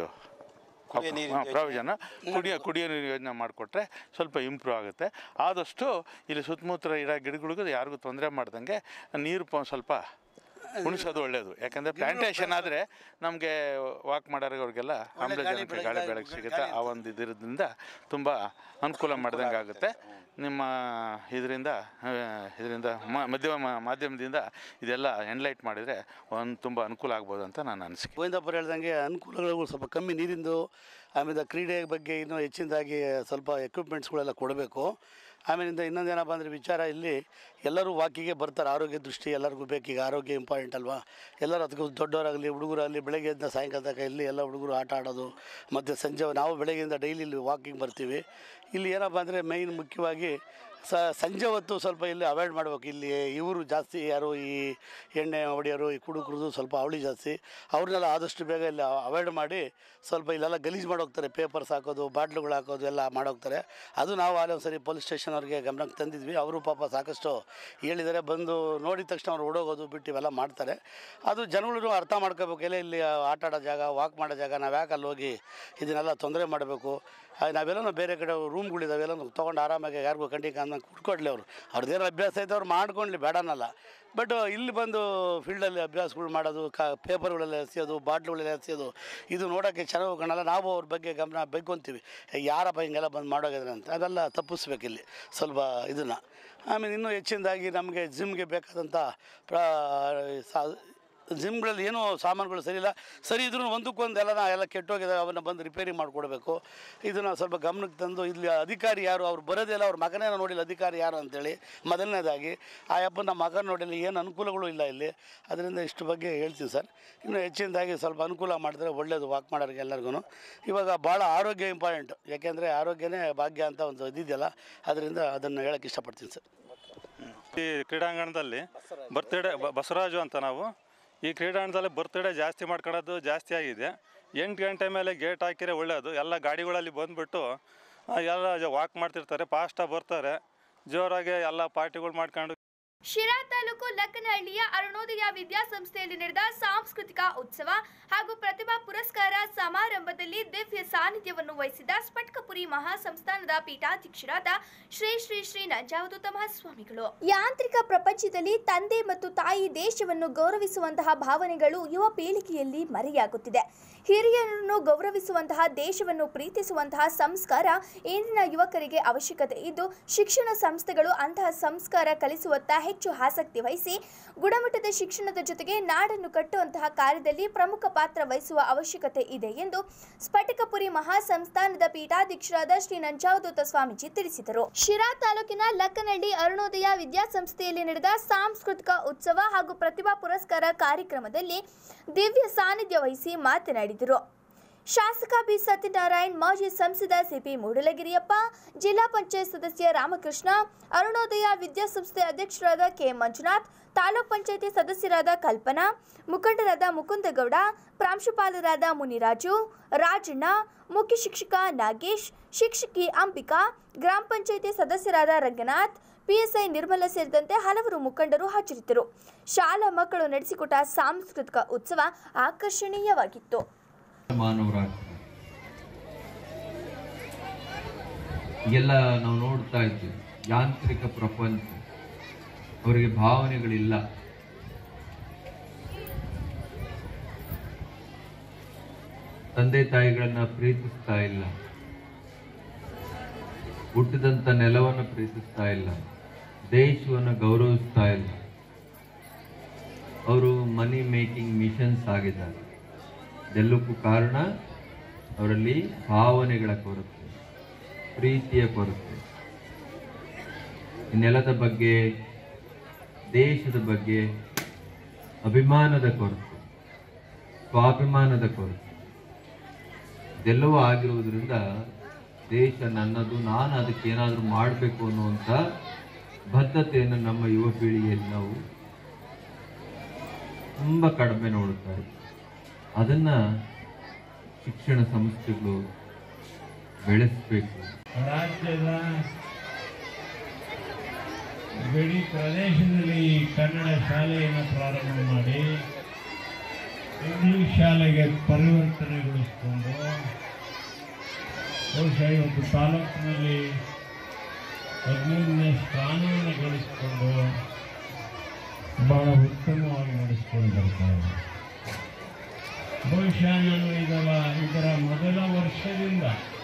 ಪ್ರಾವಿಷನ್ ಕುಡಿಯೋ ಕುಡಿಯೋ ನೀರು ಯೋಜನೆ ಮಾಡಿಕೊಟ್ರೆ ಸ್ವಲ್ಪ ಇಂಪ್ರೂವ್ ಆಗುತ್ತೆ ಆದಷ್ಟು ಇಲ್ಲಿ ಸುತ್ತಮುತ್ತ ಇರೋ ಗಿಡಗಳಿಗೂ ಯಾರಿಗೂ ತೊಂದರೆ ಮಾಡ್ದಂಗೆ ನೀರು ಪ- ಸ್ವಲ್ಪ ಉಣಿಸೋದು ಒಳ್ಳೆಯದು ಯಾಕಂದರೆ ಪ್ಲಾಂಟೇಶನ್ ಆದರೆ ನಮಗೆ ವಾಕ್ ಮಾಡೋರಿಗೆಲ್ಲ ಆಮ್ಲಜನಕ ಗಾಳಿ ಬೆಳಕು ಸಿಗುತ್ತೆ ಆ ಒಂದು ಇದರಿಂದ ತುಂಬ ಅನುಕೂಲ ಮಾಡ್ದಂಗೆ ಆಗುತ್ತೆ ನಿಮ್ಮ ಇದರಿಂದ ಇದರಿಂದ ಮಧ್ಯಮ ಮಾಧ್ಯಮದಿಂದ ಇದೆಲ್ಲ ಎನ್ಲೈಟ್ ಮಾಡಿದರೆ ಒಂದು ತುಂಬ ಅನುಕೂಲ ಆಗ್ಬೋದು ಅಂತ ನಾನು ಅನಿಸಿಕೆ ಗೋವಿಂದಪ್ಪರು ಹೇಳ್ದಂಗೆ ಅನುಕೂಲಗಳು ಸ್ವಲ್ಪ ಕಮ್ಮಿ ನೀರಿಂದು ಆಮೇಲೆ ಕ್ರೀಡೆ ಬಗ್ಗೆ ಇನ್ನೂ ಹೆಚ್ಚಿನದಾಗಿ ಸ್ವಲ್ಪ ಎಕ್ವಿಪ್ಮೆಂಟ್ಸ್ಗಳೆಲ್ಲ ಕೊಡಬೇಕು ಆಮೇಲಿಂದ ಇನ್ನೊಂದೇನಪ್ಪ ಅಂದರೆ ವಿಚಾರ ಇಲ್ಲಿ ಎಲ್ಲರೂ ವಾಕಿಗೆ ಬರ್ತಾರೆ ಆರೋಗ್ಯ ದೃಷ್ಟಿ ಎಲ್ಲರಿಗೂ ಬೇಕೀಗ ಆರೋಗ್ಯ ಇಂಪಾರ್ಟೆಂಟ್ ಅಲ್ವಾ ಎಲ್ಲರೂ ಅದಕ್ಕೂ ದೊಡ್ಡವರಾಗಲಿ ಹುಡುಗರಾಗಲಿ ಬೆಳಗ್ಗೆಯಿಂದ ಸಾಯಂಕಾಲ ತನಕ ಇಲ್ಲಿ ಎಲ್ಲ ಹುಡುಗರು ಆಟ ಆಡೋದು ಮತ್ತು ಸಂಜೆ ನಾವು ಬೆಳಗ್ಗೆಯಿಂದ ಡೈಲಿ ಇಲ್ಲಿ ವಾಕಿಂಗ್ ಬರ್ತೀವಿ ಇಲ್ಲಿ ಏನಪ್ಪ ಅಂದರೆ ಮೈನ್ ಮುಖ್ಯವಾಗಿ ಸ ಸಂಜೆ ಹೊತ್ತು ಸ್ವಲ್ಪ ಇಲ್ಲಿ ಅವಾಯ್ಡ್ ಮಾಡ್ಬೇಕು ಇಲ್ಲಿ ಇವರು ಜಾಸ್ತಿ ಯಾರು ಈ ಎಣ್ಣೆ ಹೊಡೆಯೋರು ಈ ಕುಡುಕರದು ಸ್ವಲ್ಪ ಅವಳಿ ಜಾಸ್ತಿ ಅವ್ರನ್ನೆಲ್ಲ ಆದಷ್ಟು ಬೇಗ ಇಲ್ಲಿ ಅವಾಯ್ಡ್ ಮಾಡಿ ಸ್ವಲ್ಪ ಇಲ್ಲೆಲ್ಲ ಗಲೀಜು ಮಾಡೋಗ್ತಾರೆ ಪೇಪರ್ಸ್ ಹಾಕೋದು ಬಾಟ್ಲುಗಳು ಹಾಕೋದು ಎಲ್ಲ ಮಾಡೋಗ್ತಾರೆ ಅದು ನಾವು ಅಲ್ಲಿ ಒಂದು ಸರಿ ಪೊಲೀಸ್ ಸ್ಟೇಷನ್ ಅವ್ರಿಗೆ ಗಮನಕ್ಕೆ ತಂದಿದ್ವಿ ಅವರು ಪಾಪ ಸಾಕಷ್ಟು ಹೇಳಿದ್ದಾರೆ ಬಂದು ನೋಡಿದ ತಕ್ಷಣ ಅವ್ರು ಓಡೋಗೋದು ಬಿಟ್ಟು ಇವೆಲ್ಲ ಮಾಡ್ತಾರೆ ಅದು ಜನಗಳು ಅರ್ಥ ಮಾಡ್ಕೋಬೇಕು ಎಲ್ಲ ಇಲ್ಲಿ ಆಟ ಆಡೋ ಜಾಗ ವಾಕ್ ಮಾಡೋ ಜಾಗ ನಾವು ಯಾಕೆ ಅಲ್ಲಿ ಹೋಗಿ ಇದನ್ನೆಲ್ಲ ತೊಂದರೆ ಮಾಡಬೇಕು ನಾವೆಲ್ಲನೂ ಬೇರೆ ಕಡೆ ರೂಮ್ಗಳಿದ್ದಾವೆ ಎಲ್ಲ ತೊಗೊಂಡು ಆರಾಮಾಗಿ ಯಾರಿಗೂ ಕಂಡಿ ಕಾನ ಕುಡ್ಕೊಡ್ಲಿ ಅವರು ಅವ್ರದ್ದೇನು ಅಭ್ಯಾಸ ಐತೆ ಅವ್ರು ಮಾಡ್ಕೊಳ್ಳಿ ಬೇಡನಲ್ಲ ಬಟ್ ಇಲ್ಲಿ ಬಂದು ಫೀಲ್ಡಲ್ಲಿ ಅಭ್ಯಾಸಗಳು ಮಾಡೋದು ಕ ಪೇಪರ್ಗಳೆಲ್ಲ ಎಸೆಯೋದು ಬಾಟ್ಲುಗಳೆಲ್ಲ ಎಸೆಯೋದು ಇದು ನೋಡೋಕ್ಕೆ ಚೆನ್ನಾಗಿ ಕಾಣಲ್ಲ ನಾವು ಅವ್ರ ಬಗ್ಗೆ ಗಮನ ಬೈಕೊಂತೀವಿ ಯಾರಪ್ಪ ಹಿಂಗೆಲ್ಲ ಬಂದು ಮಾಡೋಗಿದ್ರೆ ಅಂತ ಅದೆಲ್ಲ ತಪ್ಪಿಸ್ಬೇಕು ಇಲ್ಲಿ ಸ್ವಲ್ಪ ಇದನ್ನು ಆಮೇಲೆ ಇನ್ನೂ ಹೆಚ್ಚಿನದಾಗಿ ನಮಗೆ ಜಿಮ್ಗೆ ಬೇಕಾದಂಥ ಪ್ರಾ ಸಾ ಜಿಮ್ಗಳಲ್ಲಿ ಏನೂ ಸಾಮಾನುಗಳು ಸರಿ ಇಲ್ಲ ಸರಿ ಇದ್ರೂ ಒಂದಕ್ಕೊಂದು ಎಲ್ಲ ಎಲ್ಲ ಕೆಟ್ಟೋಗಿದೆ ಅವನ್ನ ಬಂದು ರಿಪೇರಿ ಮಾಡಿಕೊಡ್ಬೇಕು ಇದನ್ನು ಸ್ವಲ್ಪ ಗಮನಕ್ಕೆ ತಂದು ಇಲ್ಲಿ ಅಧಿಕಾರಿ ಯಾರು ಅವ್ರು ಬರೋದೇ ಇಲ್ಲ ಅವ್ರ ಮಗನೇ ನೋಡಿಲ್ಲ ಅಧಿಕಾರಿ ಯಾರು ಅಂತೇಳಿ ಮೊದಲನೇದಾಗಿ ಆ ಅಪ್ಪನ ಮಗನ ನೋಡಿಲ್ಲ ಏನು ಅನುಕೂಲಗಳು ಇಲ್ಲ ಇಲ್ಲಿ ಅದರಿಂದ ಇಷ್ಟು ಬಗ್ಗೆ ಹೇಳ್ತೀವಿ ಸರ್ ಇನ್ನು ಹೆಚ್ಚಿನದಾಗಿ ಸ್ವಲ್ಪ ಅನುಕೂಲ ಮಾಡಿದ್ರೆ ಒಳ್ಳೆಯದು ವಾಕ್ ಮಾಡೋರಿಗೆ ಎಲ್ಲರಿಗೂ ಇವಾಗ ಭಾಳ ಆರೋಗ್ಯ ಇಂಪಾರ್ಟೆಂಟ್ ಯಾಕೆಂದರೆ ಆರೋಗ್ಯನೇ ಭಾಗ್ಯ ಅಂತ ಒಂದು ಇದಿದೆಯಲ್ಲ ಅದರಿಂದ ಅದನ್ನು ಹೇಳೋಕ್ಕೆ ಇಷ್ಟಪಡ್ತೀನಿ ಸರ್ ಈ ಕ್ರೀಡಾಂಗಣದಲ್ಲಿ ಬರ್ತ್ಡೇ ಬಸವರಾಜು ಅಂತ ನಾವು ಈ ಕ್ರೀಡಾಂಗಣದಲ್ಲಿ ಬರ್ತ್ಡೇ ಜಾಸ್ತಿ ಮಾಡ್ಕೊಳ್ಳೋದು ಜಾಸ್ತಿ ಆಗಿದೆ ಎಂಟು ಗಂಟೆ ಮೇಲೆ ಗೇಟ್ ಹಾಕಿದ್ರೆ ಒಳ್ಳೆಯದು ಎಲ್ಲ ಗಾಡಿಗಳಲ್ಲಿ ಬಂದುಬಿಟ್ಟು ಎಲ್ಲ ವಾಕ್ ಮಾಡ್ತಿರ್ತಾರೆ ಫಾಸ್ಟಾಗಿ ಬರ್ತಾರೆ ಜೋರಾಗಿ ಎಲ್ಲ ಪಾರ್ಟಿಗಳು ಮಾಡ್ಕೊಂಡು ಶಿರಾ ತಾಲೂಕು ಲಕ್ಕನಹಳ್ಳಿಯ ಅರುಣೋದಯ ವಿದ್ಯಾಸಂಸ್ಥೆಯಲ್ಲಿ ನಡೆದ ಸಾಂಸ್ಕೃತಿಕ ಉತ್ಸವ ಹಾಗೂ ಪ್ರತಿಭಾ ಪುರಸ್ಕಾರ ಸಮಾರಂಭದಲ್ಲಿ ದಿವ್ಯ ಸಾನ್ನಿಧ್ಯವನ್ನು ವಹಿಸಿದ ಸ್ಫಟಿಕಪುರಿ ಮಹಾಸಂಸ್ಥಾನದ ಪೀಠಾಧ್ಯಕ್ಷರಾದ ಶ್ರೀ ಶ್ರೀ ಶ್ರೀ ನಂಜಾವಧೂತ ಮಹಾಸ್ವಾಮಿಗಳು ಯಾಂತ್ರಿಕ ಪ್ರಪಂಚದಲ್ಲಿ ತಂದೆ ಮತ್ತು ತಾಯಿ ದೇಶವನ್ನು ಗೌರವಿಸುವಂತಹ ಭಾವನೆಗಳು ಯುವ ಪೀಳಿಗೆಯಲ್ಲಿ ಮರೆಯಾಗುತ್ತಿದೆ ಹಿರಿಯರನ್ನು ಗೌರವಿಸುವಂತಹ ದೇಶವನ್ನು ಪ್ರೀತಿಸುವಂತಹ ಸಂಸ್ಕಾರ ಇಂದಿನ ಯುವಕರಿಗೆ ಅವಶ್ಯಕತೆ ಇದ್ದು ಶಿಕ್ಷಣ ಸಂಸ್ಥೆಗಳು ಅಂತಹ ಸಂಸ್ಕಾರ ಕಲಿಸುವತ್ತ ಹೆಚ್ಚು ಆಸಕ್ತಿ ವಹಿಸಿ ಗುಣಮಟ್ಟದ ಶಿಕ್ಷಣದ ಜೊತೆಗೆ ನಾಡನ್ನು ಕಟ್ಟುವಂತಹ ಕಾರ್ಯದಲ್ಲಿ ಪ್ರಮುಖ ಪಾತ್ರ ವಹಿಸುವ ಅವಶ್ಯಕತೆ ಇದೆ ಎಂದು ಸ್ಫಟಿಕಪುರಿ ಮಹಾಸಂಸ್ಥಾನದ ಪೀಠಾಧ್ಯಕ್ಷರಾದ ಶ್ರೀ ನಂಜಾವಧೂತ ಸ್ವಾಮೀಜಿ ತಿಳಿಸಿದರು ಶಿರಾ ತಾಲೂಕಿನ ಲಕ್ಕನಹಳ್ಳಿ ಅರುಣೋದಯ ವಿದ್ಯಾಸಂಸ್ಥೆಯಲ್ಲಿ ನಡೆದ ಸಾಂಸ್ಕೃತಿಕ ಉತ್ಸವ ಹಾಗೂ ಪ್ರತಿಭಾ ಪುರಸ್ಕಾರ ಕಾರ್ಯಕ್ರಮದಲ್ಲಿ ದಿವ್ಯ ಸಾನ್ನಿಧ್ಯ ವಹಿಸಿ ಮಾತನಾಡಿದರು ಶಾಸಕ ಬಿ ಸತ್ಯನಾರಾಯಣ್ ಮಾಜಿ ಸಂಸದ ಸಿಪಿ ಮೂಡಲಗಿರಿಯಪ್ಪ ಜಿಲ್ಲಾ ಪಂಚಾಯತ್ ಸದಸ್ಯ ರಾಮಕೃಷ್ಣ ಅರುಣೋದಯ ವಿದ್ಯಾಸಂಸ್ಥೆ ಅಧ್ಯಕ್ಷರಾದ ಕೆ ಮಂಜುನಾಥ್ ತಾಲೂಕ್ ಪಂಚಾಯಿತಿ ಸದಸ್ಯರಾದ ಕಲ್ಪನಾ ಮುಖಂಡರಾದ ಮುಕುಂದಗೌಡ ಪ್ರಾಂಶುಪಾಲರಾದ ಮುನಿರಾಜು ರಾಜಣ್ಣ ಮುಖ್ಯ ಶಿಕ್ಷಕ ನಾಗೇಶ್ ಶಿಕ್ಷಕಿ ಅಂಬಿಕಾ ಗ್ರಾಮ ಪಂಚಾಯಿತಿ ಸದಸ್ಯರಾದ ರಂಗನಾಥ್ ಪಿಎಸ್ಐ ನಿರ್ಮಲ ಸೇರಿದಂತೆ ಹಲವರು ಮುಖಂಡರು ಹಾಜರಿದ್ದರು ಶಾಲಾ ಮಕ್ಕಳು ನಡೆಸಿಕೊಟ್ಟ ಸಾಂಸ್ಕೃತಿಕ ಉತ್ಸವ ಆಕರ್ಷಣೀಯವಾಗಿತ್ತು ಮಾನವರಾಗ್ತಾರೆ ಈಗೆಲ್ಲ ನಾವು ನೋಡ್ತಾ ಇದ್ದೀವಿ ಯಾಂತ್ರಿಕ ಪ್ರಪಂಚ ಅವರಿಗೆ ಭಾವನೆಗಳಿಲ್ಲ ತಂದೆ ತಾಯಿಗಳನ್ನ ಪ್ರೀತಿಸ್ತಾ ಇಲ್ಲ ಹುಟ್ಟಿದಂಥ ನೆಲವನ್ನು ಪ್ರೀತಿಸ್ತಾ ಇಲ್ಲ ದೇಶವನ್ನು ಗೌರವಿಸ್ತಾ ಇಲ್ಲ ಅವರು ಮನಿ ಮೇಕಿಂಗ್ ಮಿಷನ್ಸ್ ಆಗಿದ್ದಾರೆ ಇದೆಲ್ಲಕ್ಕೂ ಕಾರಣ ಅವರಲ್ಲಿ ಭಾವನೆಗಳ ಕೊರತೆ ಪ್ರೀತಿಯ ಕೊರತೆ ಈ ನೆಲದ ಬಗ್ಗೆ ದೇಶದ ಬಗ್ಗೆ ಅಭಿಮಾನದ ಕೊರತೆ ಸ್ವಾಭಿಮಾನದ ಕೊರತೆ ಇದೆಲ್ಲವೂ ಆಗಿರುವುದರಿಂದ ದೇಶ ನನ್ನದು ನಾನು ಅದಕ್ಕೆ ಏನಾದರೂ ಮಾಡಬೇಕು ಅನ್ನುವಂಥ ಬದ್ಧತೆಯನ್ನು ನಮ್ಮ ಯುವ ಪೀಳಿಗೆಯಲ್ಲಿ ನಾವು ತುಂಬ ಕಡಿಮೆ ನೋಡುತ್ತಾ ಇದ್ದೀವಿ ಅದನ್ನು ಶಿಕ್ಷಣ ಸಂಸ್ಥೆಗಳು ಬೆಳೆಸಬೇಕು ರಾಜ್ಯದ ಗಡಿ ಪ್ರದೇಶದಲ್ಲಿ ಕನ್ನಡ ಶಾಲೆಯನ್ನು ಪ್ರಾರಂಭ ಮಾಡಿ ಇಂಗ್ಲಿಷ್ ಶಾಲೆಗೆ ಪರಿವರ್ತನೆಗೊಳಿಸಿಕೊಂಡು ಬಹುಶಃ ಇವತ್ತು ತಾಲೂಕಿನಲ್ಲಿ ಹದಿಮೂರನೇ ಸ್ಥಾನವನ್ನು ಗಳಿಸಿಕೊಂಡು ಬಹಳ ಉತ್ತಮವಾಗಿ ನಡೆಸಿಕೊಂಡು ಬರ್ತಾರೆ ಬಹುಶಃ ನಾನು ಇದರ ಇದರ ಮೊದಲ ವರ್ಷದಿಂದ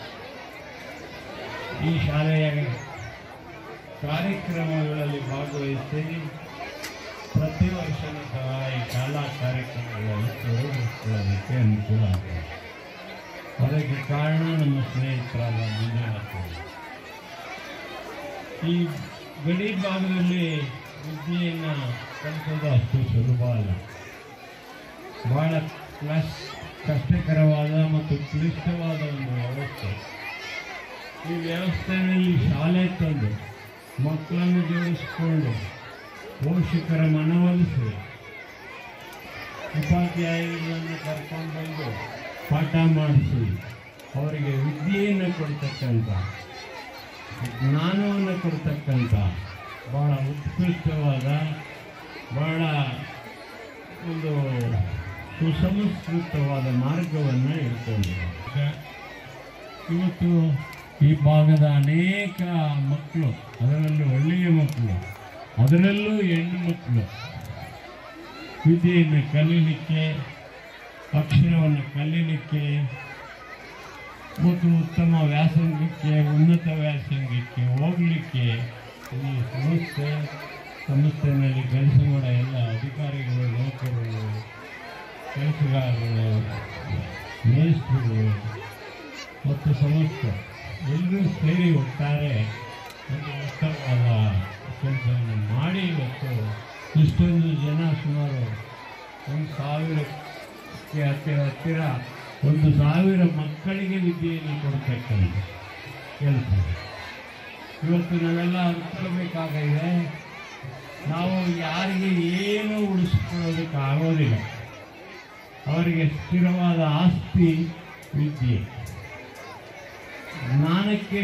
ಈ ಶಾಲೆಯ ಕಾರ್ಯಕ್ರಮಗಳಲ್ಲಿ ಭಾಗವಹಿಸಿ ಪ್ರತಿ ವರ್ಷನೂ ಸಹ ಈ ಶಾಲಾ ಕಾರ್ಯಕ್ರಮಗಳಲ್ಲಿ ತೊಡಗಿಸಿಕೊಳ್ಳೋದಕ್ಕೆ ಅನುಕೂಲ ಆಗ್ತದೆ ಅದಕ್ಕೆ ಕಾರಣ ನಮ್ಮ ಸ್ನೇಹಿತರಾದ ಮಂಜುನಾಥ್ ಈ ಗಡಿ ಭಾಗದಲ್ಲಿ ವಿದ್ಯೆಯನ್ನು ಕಲಿಸೋದು ಅಷ್ಟು ಸುಲಭ ಅಲ್ಲ ಬಹಳ ಕ್ಲಸ್ ಕಷ್ಟಕರವಾದ ಮತ್ತು ಕ್ಲಿಷ್ಟವಾದ ಒಂದು ವ್ಯವಸ್ಥೆ ಈ ವ್ಯವಸ್ಥೆಯಲ್ಲಿ ಶಾಲೆ ತಂದು ಮಕ್ಕಳನ್ನು ಜೋಡಿಸಿಕೊಂಡು ಪೋಷಕರ ಮನವೊಲಿಸಿ ಉಪಾಧ್ಯಾಯರುಗಳನ್ನು ಕರ್ಕೊಂಡು ಬಂದು ಪಾಠ ಮಾಡಿಸಿ ಅವರಿಗೆ ವಿದ್ಯೆಯನ್ನು ಕೊಡ್ತಕ್ಕಂಥ ಜ್ಞಾನವನ್ನು ಕೊಡ್ತಕ್ಕಂಥ ಬಹಳ ಉತ್ಕೃಷ್ಟವಾದ ಬಹಳ ಒಂದು ಸುಸಂಸ್ಕೃತವಾದ ಮಾರ್ಗವನ್ನು ಇಟ್ಕೊಂಡಿದ್ದಾರೆ ಇವತ್ತು ಈ ಭಾಗದ ಅನೇಕ ಮಕ್ಕಳು ಅದರಲ್ಲೂ ಒಳ್ಳೆಯ ಮಕ್ಕಳು ಅದರಲ್ಲೂ ಹೆಣ್ಣು ಮಕ್ಕಳು ವಿದ್ಯೆಯನ್ನು ಕಲೀಲಿಕ್ಕೆ ಅಕ್ಷರವನ್ನು ಕಲೀಲಿಕ್ಕೆ ಮತ್ತು ಉತ್ತಮ ವ್ಯಾಸಂಗಕ್ಕೆ ಉನ್ನತ ವ್ಯಾಸಂಗಕ್ಕೆ ಹೋಗಲಿಕ್ಕೆ ಈ ಸಂಸ್ಥೆ ಸಂಸ್ಥೆಯಲ್ಲಿ ಕೆಲಸ ಮಾಡೋ ಎಲ್ಲ ಅಧಿಕಾರಿಗಳು ನೌಕರರು ಕೆಲಸಗಾರರು ಮೇಸ್ಟ್ರುಗಳು ಮತ್ತು ಸಂಸ್ಥೆ ಎಲ್ಲರೂ ಸೇರಿ ಒಟ್ಟಾರೆ ಒಂದು ಉತ್ತಮವಾದ ಕೆಲಸವನ್ನು ಮಾಡಿ ಇವತ್ತು ಇಷ್ಟೊಂದು ಜನ ಸುಮಾರು ಒಂದು ಸಾವಿರಕ್ಕೆ ಹತ್ತಿರ ಹತ್ತಿರ ಒಂದು ಸಾವಿರ ಮಕ್ಕಳಿಗೆ ವಿದ್ಯೆಯನ್ನು ಕೊಡ್ತಕ್ಕಂಥ ಕೆಲಸ ಇವತ್ತು ನಾವೆಲ್ಲ ಅನ್ಕೊಳ್ಬೇಕಾಗಿದೆ ನಾವು ಯಾರಿಗೆ ಏನು ಉಳಿಸ್ಕೊಳ್ಳೋದಕ್ಕೆ ಆಗೋದಿಲ್ಲ ಅವರಿಗೆ ಸ್ಥಿರವಾದ ಆಸ್ತಿ ವಿದ್ಯೆ ಜ್ಞಾನಕ್ಕೆ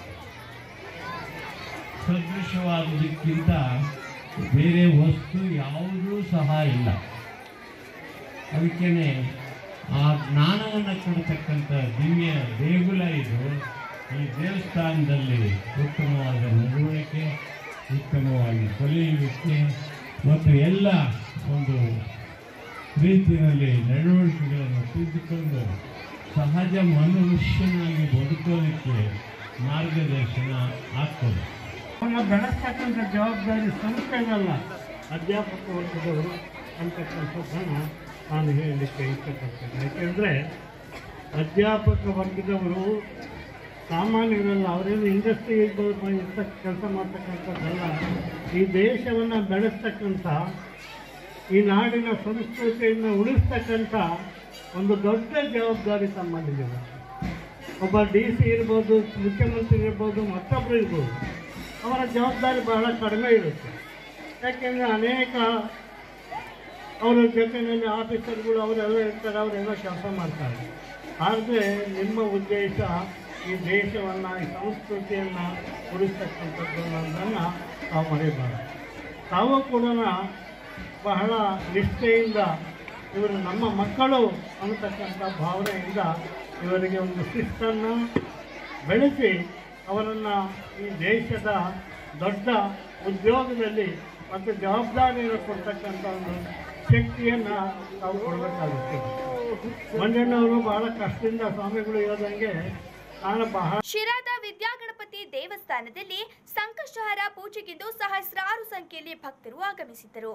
ಸದೃಶವಾದುದಕ್ಕಿಂತ ಬೇರೆ ವಸ್ತು ಯಾವುದೂ ಸಹ ಇಲ್ಲ ಅದಕ್ಕೇ ಆ ಜ್ಞಾನವನ್ನು ಕೊಡ್ತಕ್ಕಂಥ ದಿವ್ಯ ದೇಗುಲ ಇದು ಈ ದೇವಸ್ಥಾನದಲ್ಲಿ ಉತ್ತಮವಾದ ನಡವಳಿಕೆ ಉತ್ತಮವಾಗಿ ಕಲಿಯಲಿಕ್ಕೆ ಮತ್ತು ಎಲ್ಲ ಒಂದು ರೀತಿಯಲ್ಲಿ ನಡವಳಿಕೆಗಳನ್ನು ತಿದ್ದುಕೊಂಡು ಸಹಜ ಮನುಷ್ಯನಾಗಿ ಬದುಕೋದಕ್ಕೆ ಮಾರ್ಗದರ್ಶನ ಆಗ್ತದೆ ಅವನ್ನ ಬೆಳೆಸ್ತಕ್ಕಂಥ ಜವಾಬ್ದಾರಿ ಸಂಸ್ಥೆಗಲ್ಲ ಅಧ್ಯಾಪಕ ವರ್ಗದವರು ಅಂತಕ್ಕಂಥದ್ದನ್ನು ನಾನು ಹೇಳಲಿಕ್ಕೆ ಇಷ್ಟಪಡ್ತೇನೆ ಯಾಕೆಂದರೆ ಅಧ್ಯಾಪಕ ವರ್ಗದವರು ಸಾಮಾನ್ಯರಲ್ಲ ಅವರೇನು ಇಂಡಸ್ಟ್ರಿ ಇರ್ತ ಕೆಲಸ ಮಾಡ್ತಕ್ಕಂಥದ್ದಲ್ಲ ಈ ದೇಶವನ್ನು ಬೆಳೆಸ್ತಕ್ಕಂಥ ಈ ನಾಡಿನ ಸಂಸ್ಕೃತಿಯನ್ನು ಉಳಿಸ್ತಕ್ಕಂಥ ಒಂದು ದೊಡ್ಡ ಜವಾಬ್ದಾರಿ ತಮ್ಮಲ್ಲಿದೆ ಒಬ್ಬ ಡಿ ಸಿ ಇರ್ಬೋದು ಮುಖ್ಯಮಂತ್ರಿ ಇರ್ಬೋದು ಮತ್ತೊಬ್ಬರು ಇರ್ಬೋದು ಅವರ ಜವಾಬ್ದಾರಿ ಬಹಳ ಕಡಿಮೆ ಇರುತ್ತೆ ಯಾಕೆಂದರೆ ಅನೇಕ ಅವರ ಜೊತೆಯಲ್ಲಿ ಆಫೀಸರ್ಗಳು ಅವರೆಲ್ಲ ಇರ್ತಾರೆ ಅವರೆಲ್ಲ ಕೆಲಸ ಮಾಡ್ತಾರೆ ಆದರೆ ನಿಮ್ಮ ಉದ್ದೇಶ ಈ ದೇಶವನ್ನು ಈ ಸಂಸ್ಕೃತಿಯನ್ನು ಉಳಿಸ್ತಕ್ಕಂಥದ್ದು ಅನ್ನೋದನ್ನು ತಾವು ಮರೆಯಬಾರದು ತಾವು ಕೂಡ ಬಹಳ ನಿಷ್ಠೆಯಿಂದ ಇವರು ನಮ್ಮ ಮಕ್ಕಳು ಅನ್ನತಕ್ಕಂಥ ಭಾವನೆಯಿಂದ ಇವರಿಗೆ ಒಂದು ಶಿಸ್ತನ್ನು ಬೆಳೆಸಿ ಅವರನ್ನು ಈ ದೇಶದ ದೊಡ್ಡ ಉದ್ಯೋಗದಲ್ಲಿ ಮತ್ತು ಜವಾಬ್ದಾರಿಯನ್ನು ಕೊಡ್ತಕ್ಕಂಥ ಒಂದು ಶಕ್ತಿಯನ್ನು ನಾವು ಕೊಡಬೇಕಾಗುತ್ತೆ ಮಂಜಣ್ಣವರು ಬಹಳ ಕಷ್ಟದಿಂದ ಸ್ವಾಮಿಗಳು ಇರೋದಂಗೆ ನಾನು ಬಹಳ ಶಿರಾದ ವಿದ್ಯಾಗಣಪತಿ ದೇವಸ್ಥಾನದಲ್ಲಿ ಸಂಕಷ್ಟಹರ ಪೂಜೆಗಿಂದು ಸಹಸ್ರಾರು ಸಂಖ್ಯೆಯಲ್ಲಿ ಭಕ್ತರು ಆಗಮಿಸಿದ್ದರು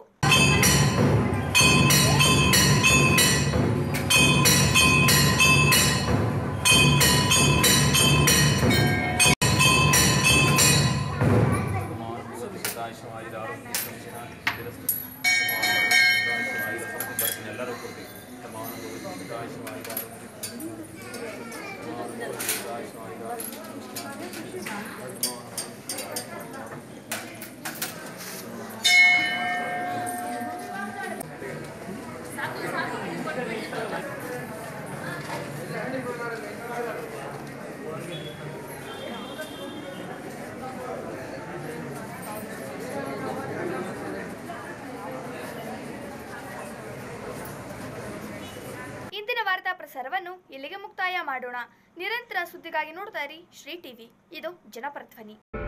ಇಂದಿನ ವಾರ್ತಾ ಪ್ರಸಾರವನ್ನು ಇಲ್ಲಿಗೆ ಮುಕ್ತಾಯ ಮಾಡೋಣ ನಿರಂತರ ಸುದ್ದಿಗಾಗಿ ನೋಡ್ತಾ ಇರಿ ಶ್ರೀ ಟಿವಿ ಇದು ಜನಪರ ಧ್ವನಿ